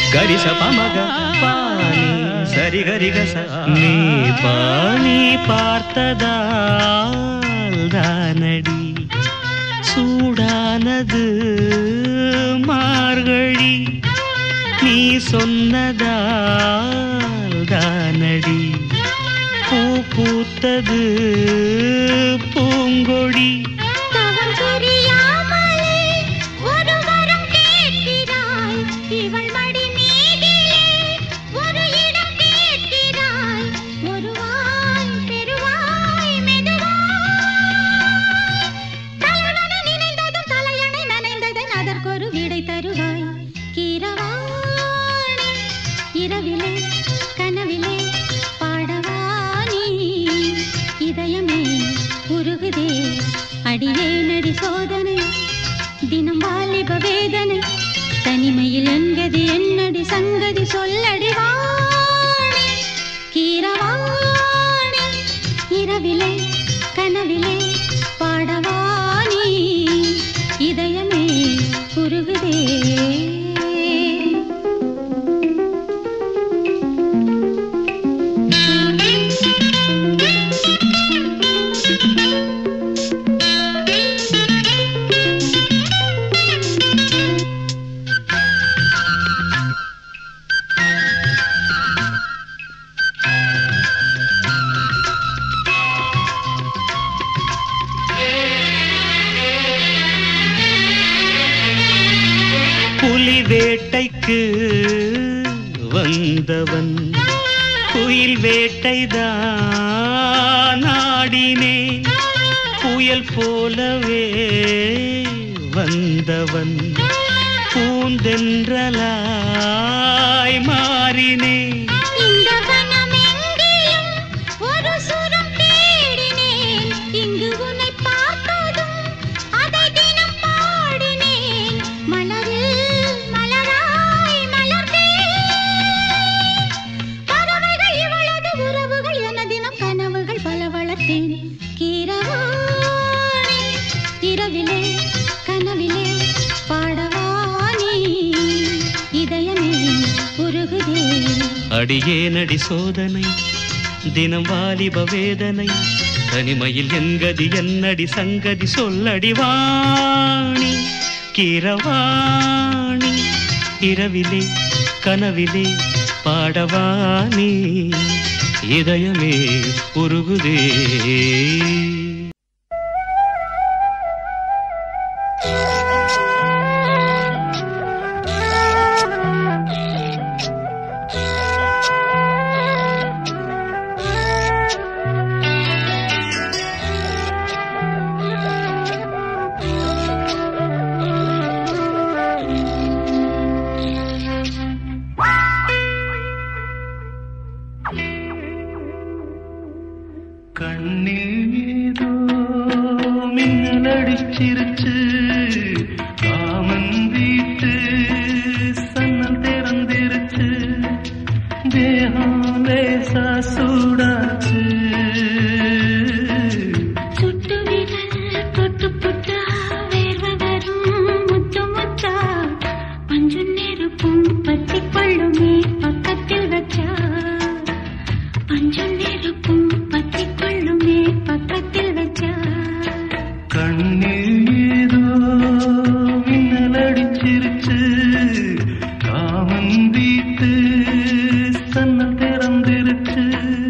கரிச பமக பாணி சரி கரிகச நீ பாணி பார்த்ததால் தானடி சூடானது மார்கழி நீ சொன்னதால் தானடி பூ பூத்தது பூங்கொடி தவம் புரியாமலே ஒரு வரம் கேட்கிறாய் இவள் மடி மீதிலே ஒரு இடம் கேட்கிறாய் ஒருவாய் பெருவாய் மெதுவாய் தலைவனை நினைந்ததும் தலையணை நனைந்ததன் அதற்கொரு விடை தருவாய் கீரவாணி இரவிலே கனவிலே பாடவானி இதயமே உருகுதே அடியே நடி சோதனை தினம் வாலிப வேதனை தனிமையில் என்கதி என்னடி சங்கதி சொல்லடி வாணி கீரவாணி இரவிலே கனவிலே பாடவானி இதயமே உருகுதே புலி வேட்டைக்கு வந்தவன் குயில் வேட்டைதான் ஆடினேன் புயல் போலவே வந்தவன் பூந்தென்றலாய் மாறினேன் இந்த வனமெங்கிலும் ஒரு சுரம் தேடினேன். இங்கு உன்னை பார்த்ததும் அதை தினம் பாடினேன். மலரில் மலராய் மலர்ந்தேன். பறவைகள் இவளது உறவுகள் என தினம் கனவுகள் பல வளர்த்தேன் கீரவாணி இரவிலே கனவிலே பாடவானி இதயமே உருகுதே அடியே நடி சோதனை தினம் வாலிப வேதனை தனிமையில் என்கதி என்னடி சங்கதி சொல்லடி வாணி கிரவாணி இரவிலே கனவிலே பாடவானி இதயமே உருகுதே கண்ணில் ஏதோ மின்னல் அடிச்சிருச்சு காமன் வீட்டு சன்னல் திறந்திருச்சு தேகம் லேசா சூடாச்சு சுட்டு விரல் தொட்டு புட்டா வேர்வை வரும் முத்து முத்தா பஞ்சு நெருப்பும் பத்தி கொள்ளுமே பக்கத்தில் வச்சா பஞ்சு நெருப்பும் பத்தி கொள்ளுமே பக்கத்தில் வச்சா கண்ணில் ஏதோ மின்னல் அடிச்சிருச்சு காமன் வீட்டு சன்னல் திறந்திருச்சு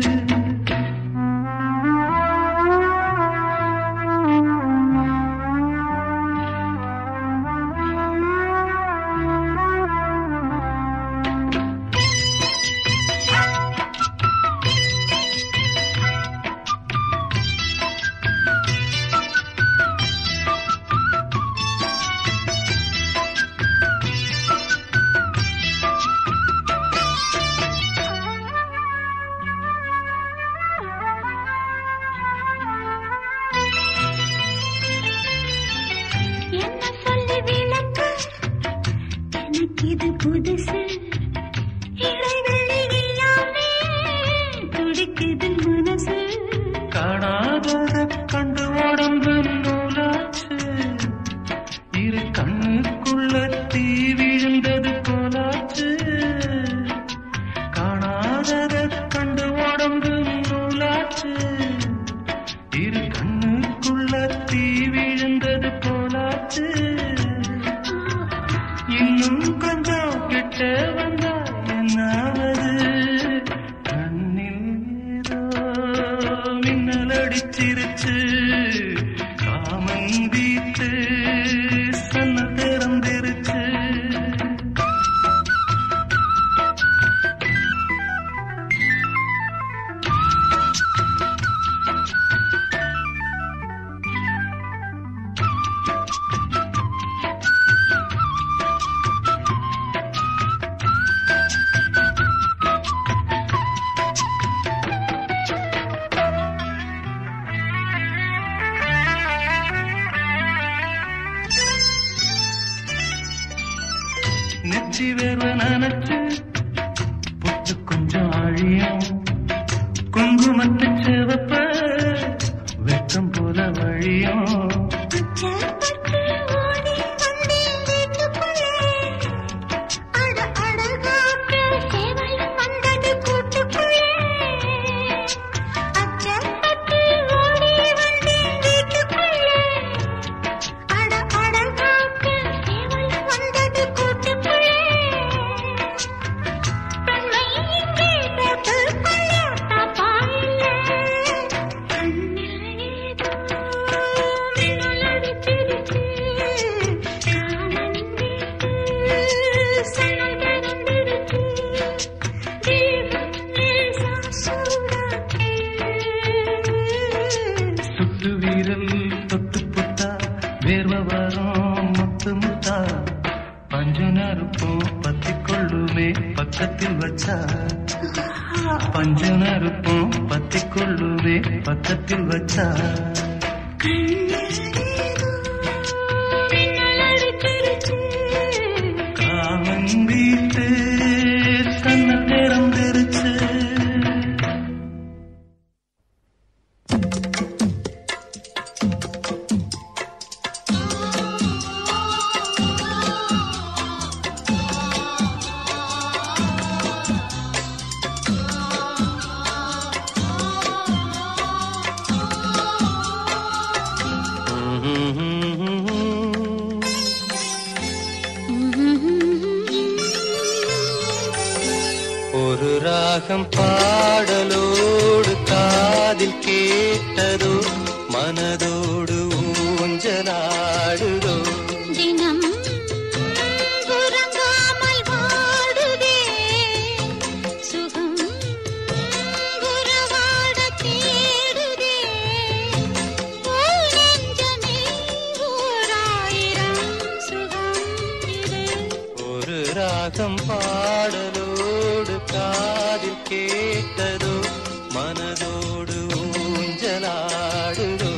என்ன சொல்லி விளக்க எனக்கு இது புதுசு இடைவெளி இல்லாமே துடிக்குது மனசு காணாதத கண்டு உடம்பு நூலாச்சு இரு கண்ணுக்குள்ள தீ விழுந்தது போலாச்சு போலாச்சு இரு கண்ணுக்குள்ள தீ விழுந்தது போலாச்சு இன்னும் கொஞ்சம் கிட்ட வந்தா என்னாவது கண்ணில் ஏதோ மின்னல் அடிச்சிருச்சு காமன் வீட்டு சன்ன திறந்திருச்சு நெச்சி வேர்வ நனைச்சு புட்டு கொஞ்சம் அழியும் குங்குமத்து சிவப்ப வெக்கம் போல வழியும் சுட்டு வீரல் தொட்டு புட்டா வேர்வ வரும் முத்து முத்தா பஞ்சு நறுப்பும் பத்தி கொள்ளுமே பக்கத்தில் வச்சா பஞ்சு நறுப்பும் பத்தி கொள்ளுமே பக்கத்தில் வச்சா காமன் வீட்டு சன்ன திறந்திருச்சு ஒரு ராகம் பாடலோடு காதில் கேட்டதோ மனதோடு ஊஞ்சலாடுதோ தினம் உறங்காமல் வாடுதே சுகம் உறவாடத் தேடுதே ஓர் நெஞ்சமே ஓராயிரம் சுகம் இது ஒரு ராகம் பாடலோடு காதில் கேட்டதோ மனதோடு ஊஞ்சலாடுதோ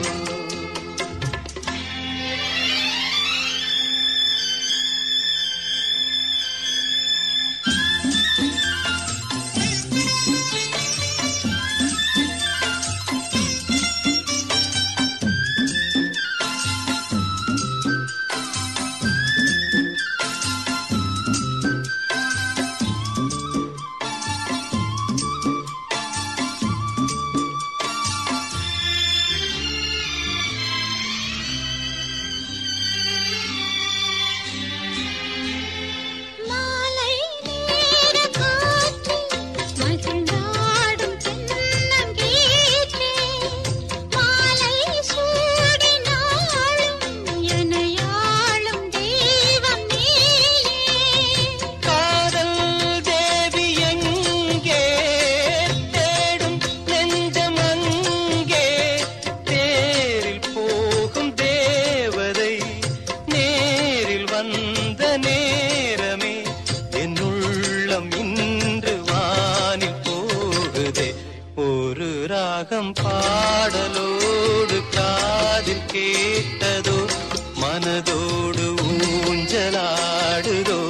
மாலை நேர காற்று மகிழ்ந்தாடும் தென்னங்கீற்றே மாலை சூடினாலும் எனையாளும் தெய்வம் நீயே காதல் தேவி எங்கே தேடும் நெஞ்சம் அங்கே தேரில் போகும் தேவதை நேரில் வந்த நேரமே என் உள்ளம் இன்று வானில் போகுதே ஒரு ராகம் பாடலோடு காதில் கேட்டதோ மனதோடு ஊஞ்சலாடுதோ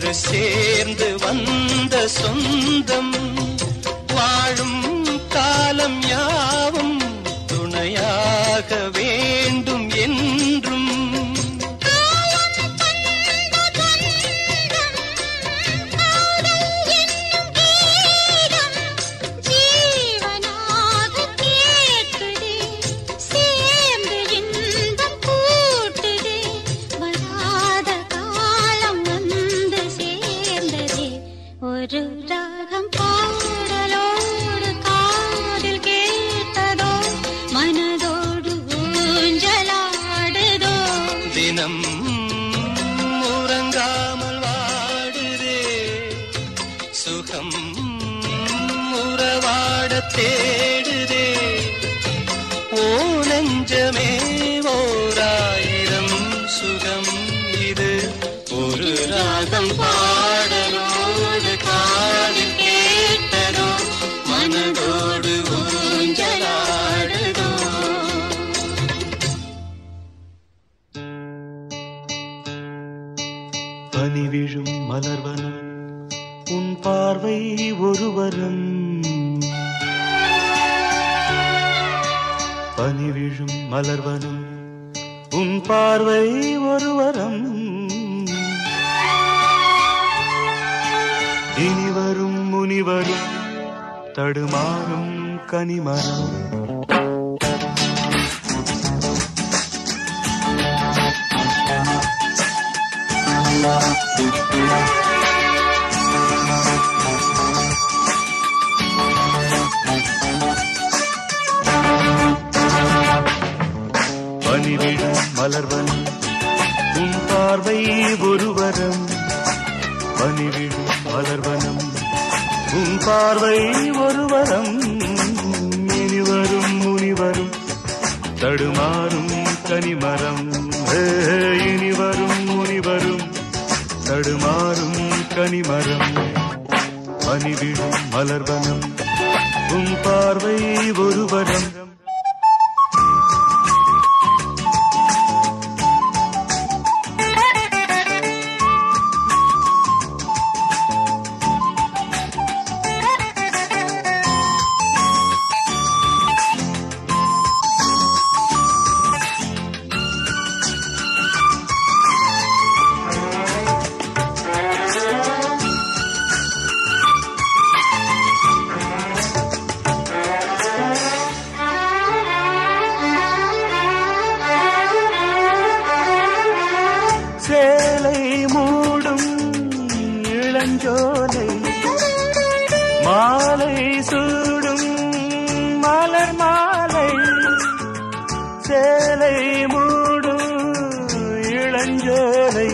ஒன்று சேர்ந்து வந்த சொந்தம் வாழும் காலம் யாவும் துணையாக வேண்டும் என்றும் ஜீவனாக கேட்குதே சேர்ந்து இன்பம் கூட்டுதே வராத காலம் வந்து சேர்ந்ததே ஒரு ராகம் பாடலோடு காதில் கேட்டதோ மனதோடு ஊஞ்சலாடுதோ தினம் உறங்காமல் வாடுதே சுகம் உறவாட தேடுதே ஓ நெஞ்சமே ஓராயிரம் சுகம் இது ஒரு ராகம் பாடலோடு காதில் கேட்டதோ மனதோடு ஊஞ்சலாடுதோ பனி விழும் மலர்வனம் உன் பார்வை ஒருவரம் பனி விழும் மலர்வனம் உன் பார்வை ஒருவரம் இனிவரும் முனிவரும் தடுமாறும் கனிமரம் பனிவிழும் மலர்வனம் உன் பார்வை ஒருவரம் பனிவிழும் மலர்வனம் உன் பார்வை ஒருவரம் இனிவரும் முனிவரும் தடுமாறும் கனிமரம் ஏ, இனிவரும் முனிவரும் தடுமாறும் கனிமரம் பனிவிழும் மலர்வனம் உன் பார்வை ஒருவரம் சேலை மூடும் இளஞ்சோலை மாலை சூடும் மலர் மாலை சேலை மூடும் இளஞ்சோலை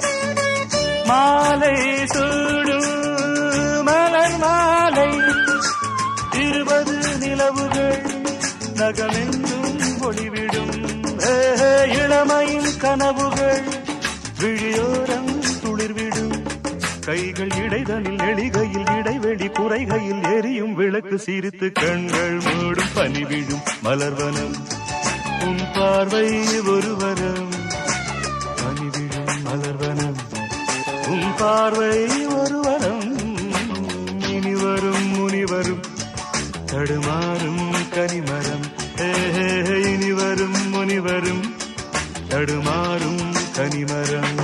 மாலை சூடும் மலர் மாலை இருபது நிலவுகள் நகமெங்கும் ஒளிவிடும் ஏ, இளமையின் கனவுகள் விழியோரம் துளிர்விடும் கைகள் இடைதனில் எளிகையில் இடைவெளி குறைகையில் எரியும் விளக்கு சிரித்து கண்கள் மூடும் பனி விழும் மலர்வனம் உன் பார்வை ஒருவரம் பனி விழும் மலர்வனம் உன் பார்வை ஒருவரம் இனி வரும் முனிவரும் தடுமாறும் கனிமரம் ஏ, இனி வரும் முனிவரும் தடுமாறும் கனிமரம்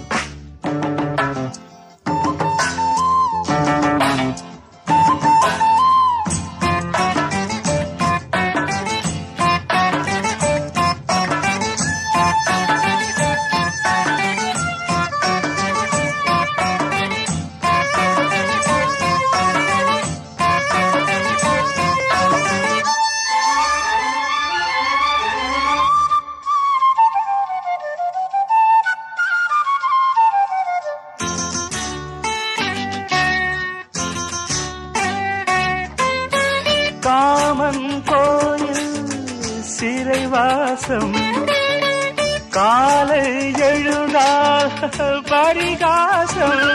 காமன் கோயில் சிறைவாசம் காலை எழுந்தால் பரிகாசம்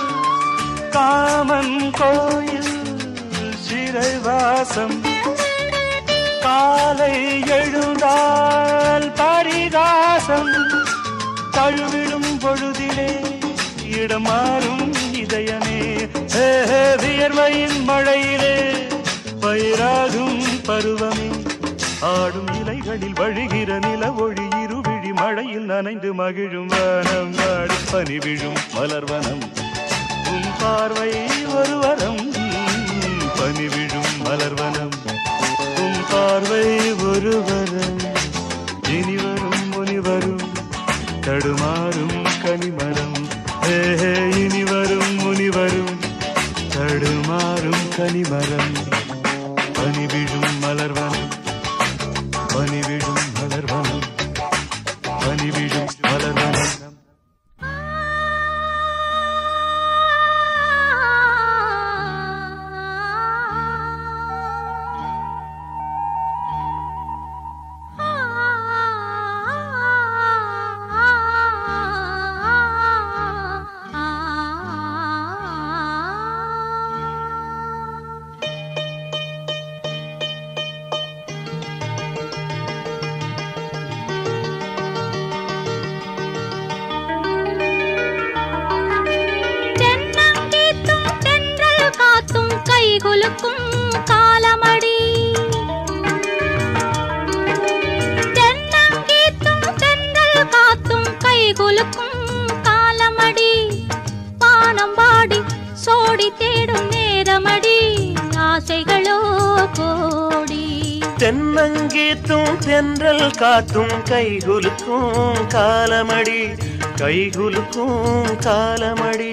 காமன் கோயில் சிறைவாசம் காலை எழுந்தால் பரிகாசம் தழுவிடும் பொழுதிலே இடம் மாறும் வியர்வையின் மழையிலே பயிராகும் பருவமே ஆடும் இலைகளில் வழிகிற நில ஒளி இருவிழி மழையில் நனைந்து மகிழும் வனம் வாடி பனி விழும் மலர்வனம் உன் பார்வை ஒரு வரம் பனி விழும் மலர்வனம் உன் பார்வை ஒரு வரம் இனி வரும் முனி வரும் தடுமாறும் கனிமரம் ஹே ஹே, இனி வரும் முனி வரும் தடுமாறும் கனிமரம் பனி விழும் மலர்வனம் பனி விழும் மலர்வனம் பனி விழும் மலர்வனம் தென்னங்கீத்தும் தென்றல் காத்தும் கைகுலுக்கும் காலமடி தென்னங்கீத்தும் தென்றல் காத்தும் கைகுலுக்கும் காலமடி பானம்பாடி சோடி தேடும் நேரமடி ஆசைகளோ கோடி தென்னங்கீத்தும் தென்றல் காத்தும் கைகுலுக்கும் காலமடி கைகுலுக்கும் காலமடி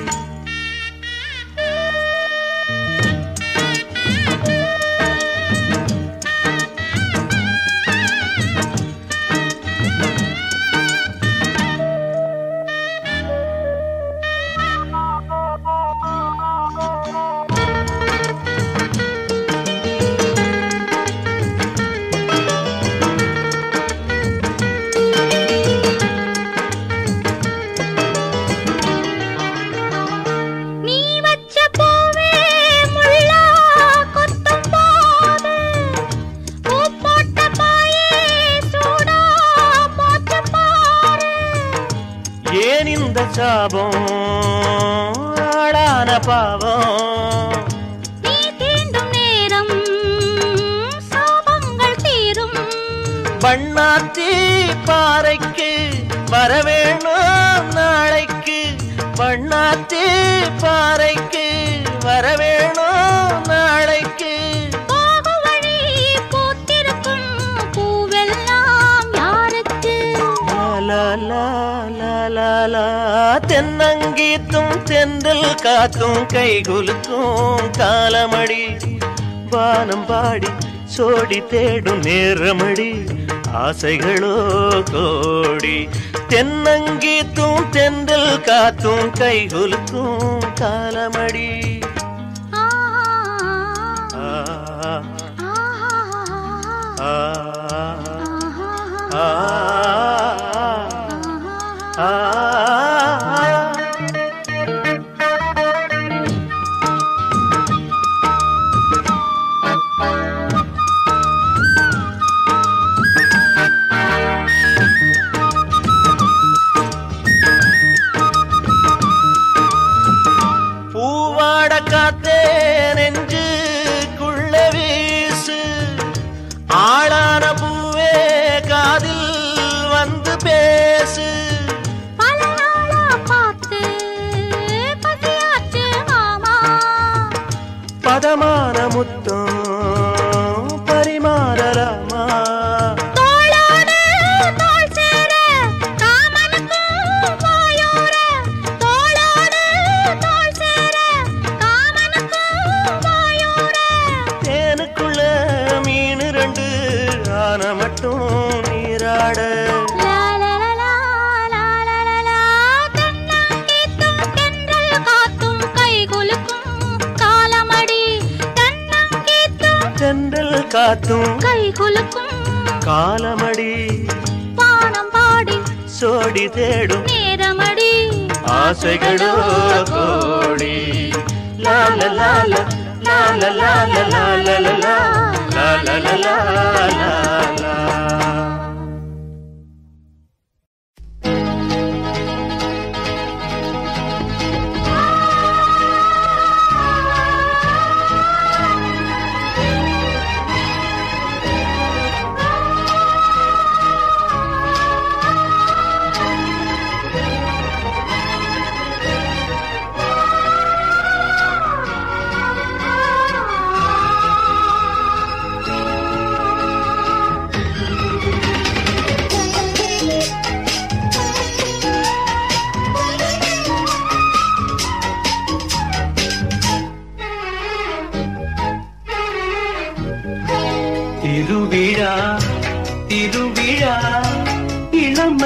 நீ வச்ச பூவே முள்ளா கொத்தும் போது பூ போட்ட பாயே சூடா போச்சு பாரு ஏன் இந்த சாபம் ஆளான பாவம் நீ தீண்டும் நேரம் சாபங்கள் தீரும் பண்ணாத்தி பாறைக்கு வரவேணும் நாளைக்கு பண்ணாத்தி பாறைக்கு வரவேணும் நாளைக்கு போகும் வழி பூத்திருக்கும் பூவெல்லாம் யாருக்கு லா லா லா லா லா தென்னங்கீத்தும் தென்றல் காத்தும் கைகுலுக்கும் காலமடி வானம் பாடி சோடி தேடும் நேரமடி ஆசைகளோ கோடி தென்னங்கீத்தும் தென்றல் காத்தும் கைகுலுக்கும் காலமடி ஆ, ஆ ஆ, ஆ ஆ, ஆ ஆ பூவாட காத்தே நெஞ்சுக்குள்ள வீசு ஆளான பூவே காதில் வந்து பேசு பல நாளா பார்த்து பசியாச்சு மாமா பதமான முத்தம் பரிமாறலாமா தோளோடு தோள் சேர காமனுக்கும் வாயோர தோளோடு தோள் சேர காமனுக்கும் வாயோர தேனுக்குள்ள மீன் ரெண்டு ஆன மட்டும் நீராட லா லா லா லா லா லா லா தென்னங்கீத்தும் தென்றல் காத்தும் கைகுலுக்கும் காலமடி தென்னங்கீத்தும் தென்றல் காத்தும் கைகுலுக்கும் காலமடி பானம் பாடி சோடி தேடும் நேரமடி ஆசைகளோ கோடி லா லா லா லா லா லா லா லா லா லா லா லா லா லா லா லா லா ஆ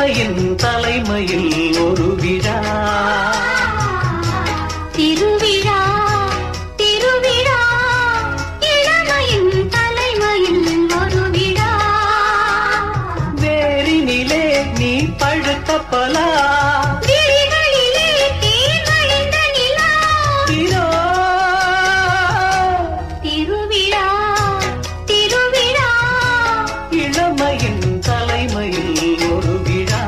இளமையின் தலைமையில் ஒரு விழா திருவிழா திருவிழா இளமையின் தலைமையில் ஒரு விழா வேரினிலே நீ பழுத்த பலா விழிகளிலே தேன் வழிந்த நிலா இதோ திருவிழா திருவிழா இளமையின் தலைமையில் ஒரு விழா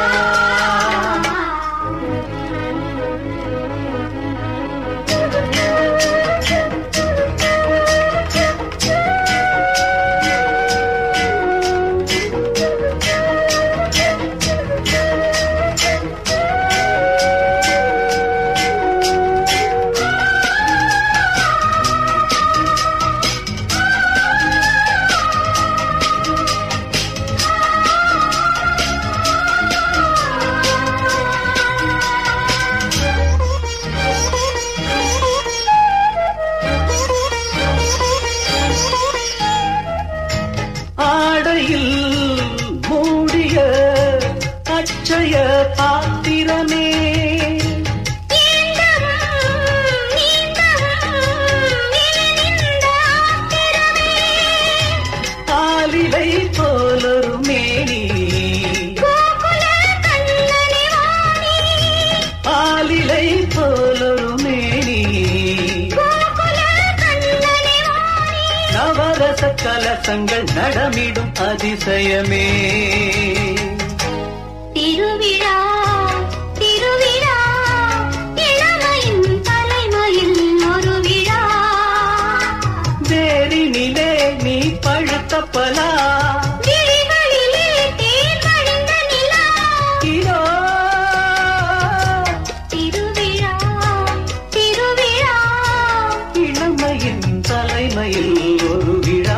ஆடையில் மூடிய அச்சய பாத்திரமே நீண்டவும் நீண்டவும் ஏனிந்த ஆத்திரமே ஆலிலை போலொரு மேனி கோகுல கண்ணனே வாணி ஆலிலை போலொரு மேனி கோகுல கண்ணனே வாணி நவரச கலசங்கள் நடமிடும் அதிசயமே திருவிழா திருவிழா இளமையின் தலைமையில் ஒரு விழா வேரினிலே நீ பழுத்த பலா விழிகளிலே தேன் வழிந்த நிலா இதோ திருவிழா திருவிழா இளமையின் தலைமையில் ஒரு விழா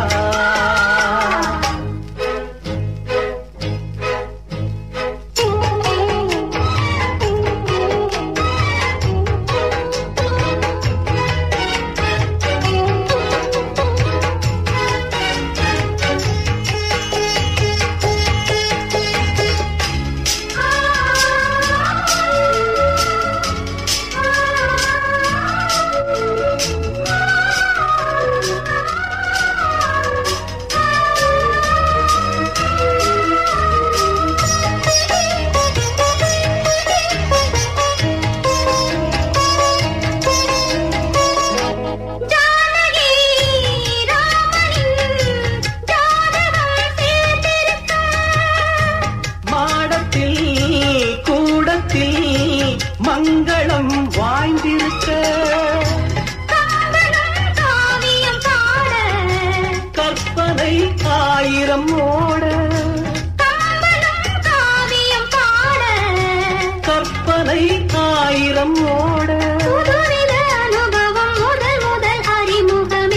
ஜானகி ராமனின் ஜாதகம் சேர்த்திருக்க மாடத்தில் கூடத்தில் மங்களம் வாய்ந்திருக்க கம்பனும் காவியம் பாட கற்பனை ஆயிரம் ஓட கம்பனும் காவியம் பாட கற்பனை ஆயிரம் ஓட புதுவித அனுபவம் முதல் முதல் அறிமுகமே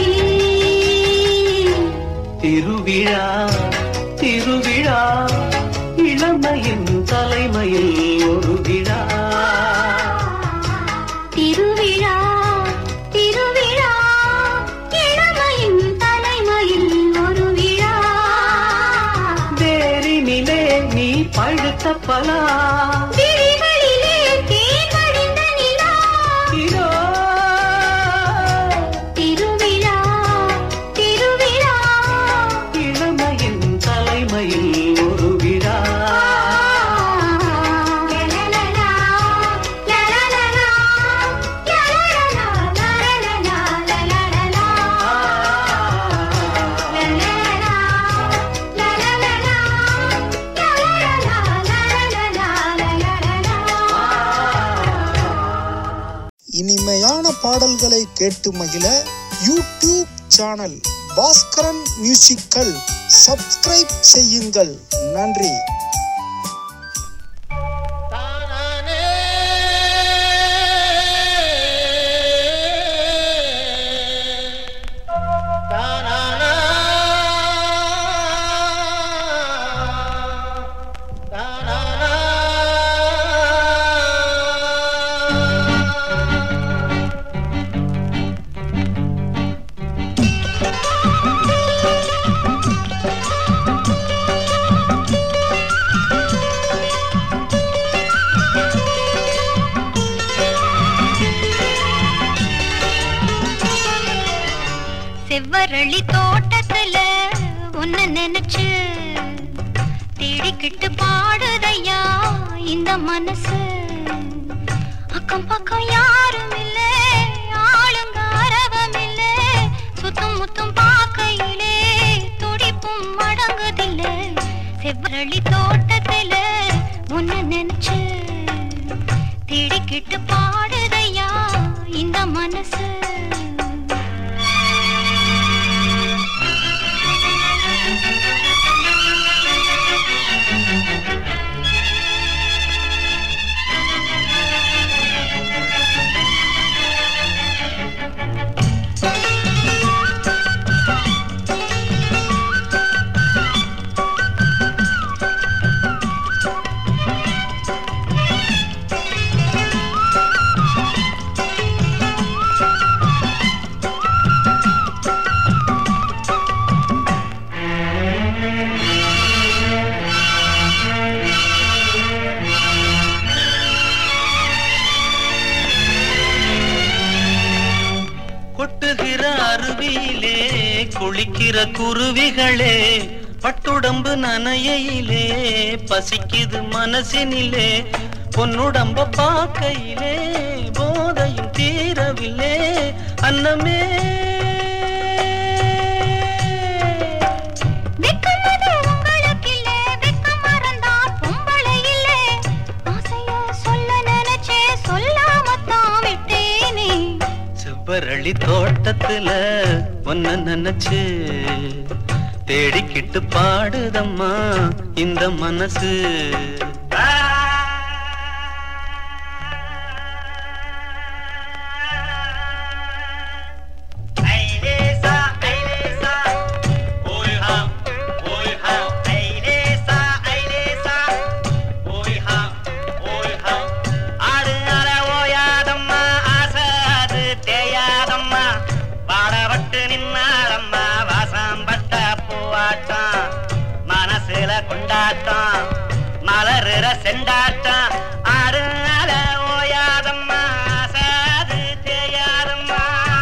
திருவிழா திருவிழா இளமையின் தலைமையில் ஒரு விழா திருவிழா திருவிழா இளமையின் தலைமையில் ஒரு விழா வேரினிலே நீ பழுத்த பலா விழிகளிலே தேன் வழிந்த நிலா இதோ திருவிழா திருவிழா இளமையின் தலைமையில் ஒரு விழா லலலலா, லலலலா, லலலலா, லலலலா, லலலலா. லலலலா, லலலலா, லலலலா, லலலலா, லலலலா. இனிமையான பாடல்களை கேட்டு மகிழ YouTube channel Bhaskaran musical subscribe செய்யுங்கள் நன்றி ஆ செவ்வரளி தோட்டத்துல உன்ன நினைச்சு தேடிக்கிட்டு பாடுதையா இந்த மனசு அக்கம் பக்கம் யாரும் இல்ல ஆளுங்க அரவம் இல்ல சுத்தும் முத்தும் பார்க்கையிலே துடிப்பும் அடங்குதில்ல செவ்வரளி தோட்டத்துல உன்ன நினைச்சு தேடிக்கிட்டு பாடுதையா இந்த மனசு கொட்டுகிற அருவியிலே குளிக்கிற குருவிகளே பட்டுடம்பு நனையிலே பசிக்குது மனசினிலே பொன்னுடம்ப பார்க்கையிலே போதையும் தீரவில்லை அன்னமே வெட்கமது உங்களுக்கில்ல, வெட்கம் மறந்தால் பொம்பளை இல்ல. ஆசைய சொல்ல நினைச்சே, சொல்லாமத்தான் விட்டேனே. செவ்வரளி தோட்டத்துல ஒன்ன நினைச்சு தேடிக்கிட்டு பாடுதம்மா இந்த மனசு பாடப்பட்டு நின்னாரம்மா வாசம் பட்ட பூவாட்டம் மனசுல கொண்டாட்டம் மலருற செண்டாட்டம் ஆடு அல ஓயாதம்மா ஆசாது தேயாதம்மா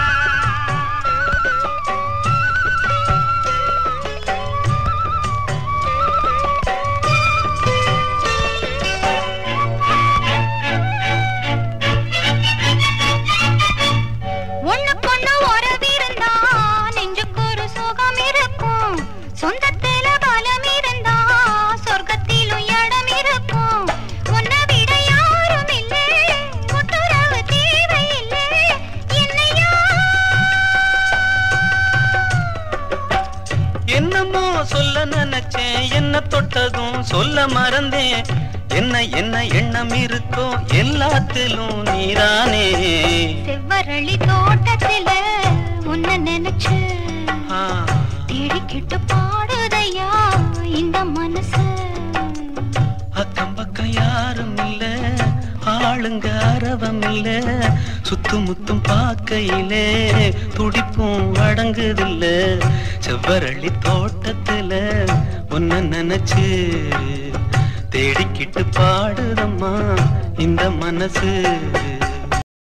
ஒண்ணுக்கொண்ணு உறவிருந்தா, நெஞ்சுக்கு ஒரு சுகம் இருக்கும். சொந்தத்தில பலம் இருந்தா, சொர்க்கத்திலும் இடம் இருக்கும். உன்னை விட யாரும் இல்லை, ஒட்டுறவு தேவையில்லை. என்னையா என்னமோ சொல்ல நினைச்சேன் என்ன தொட்டதும் சொல்ல மறந்தேன் என்ன என்ன எண்ணம் இருக்கோ எல்லாத்திலும் நீதானே செவ்வரளி தோட்டத்தில உன்னை நினைச்சு ஆ, தேடிக்கிட்டு பாடுதையா இந்த மனசு அக்கம் பக்கம் யாரும் இல்ல ஆளுங்க அரவம் இல்ல சுத்து முத்தும் பார்க்கையிலே துடிப்பும் அடங்குதில்ல செவ்வரளி தோட்டத்துல உன்ன நினைச்சு தேடிக்கிட்டு பாடுதம்மா இந்த மனசு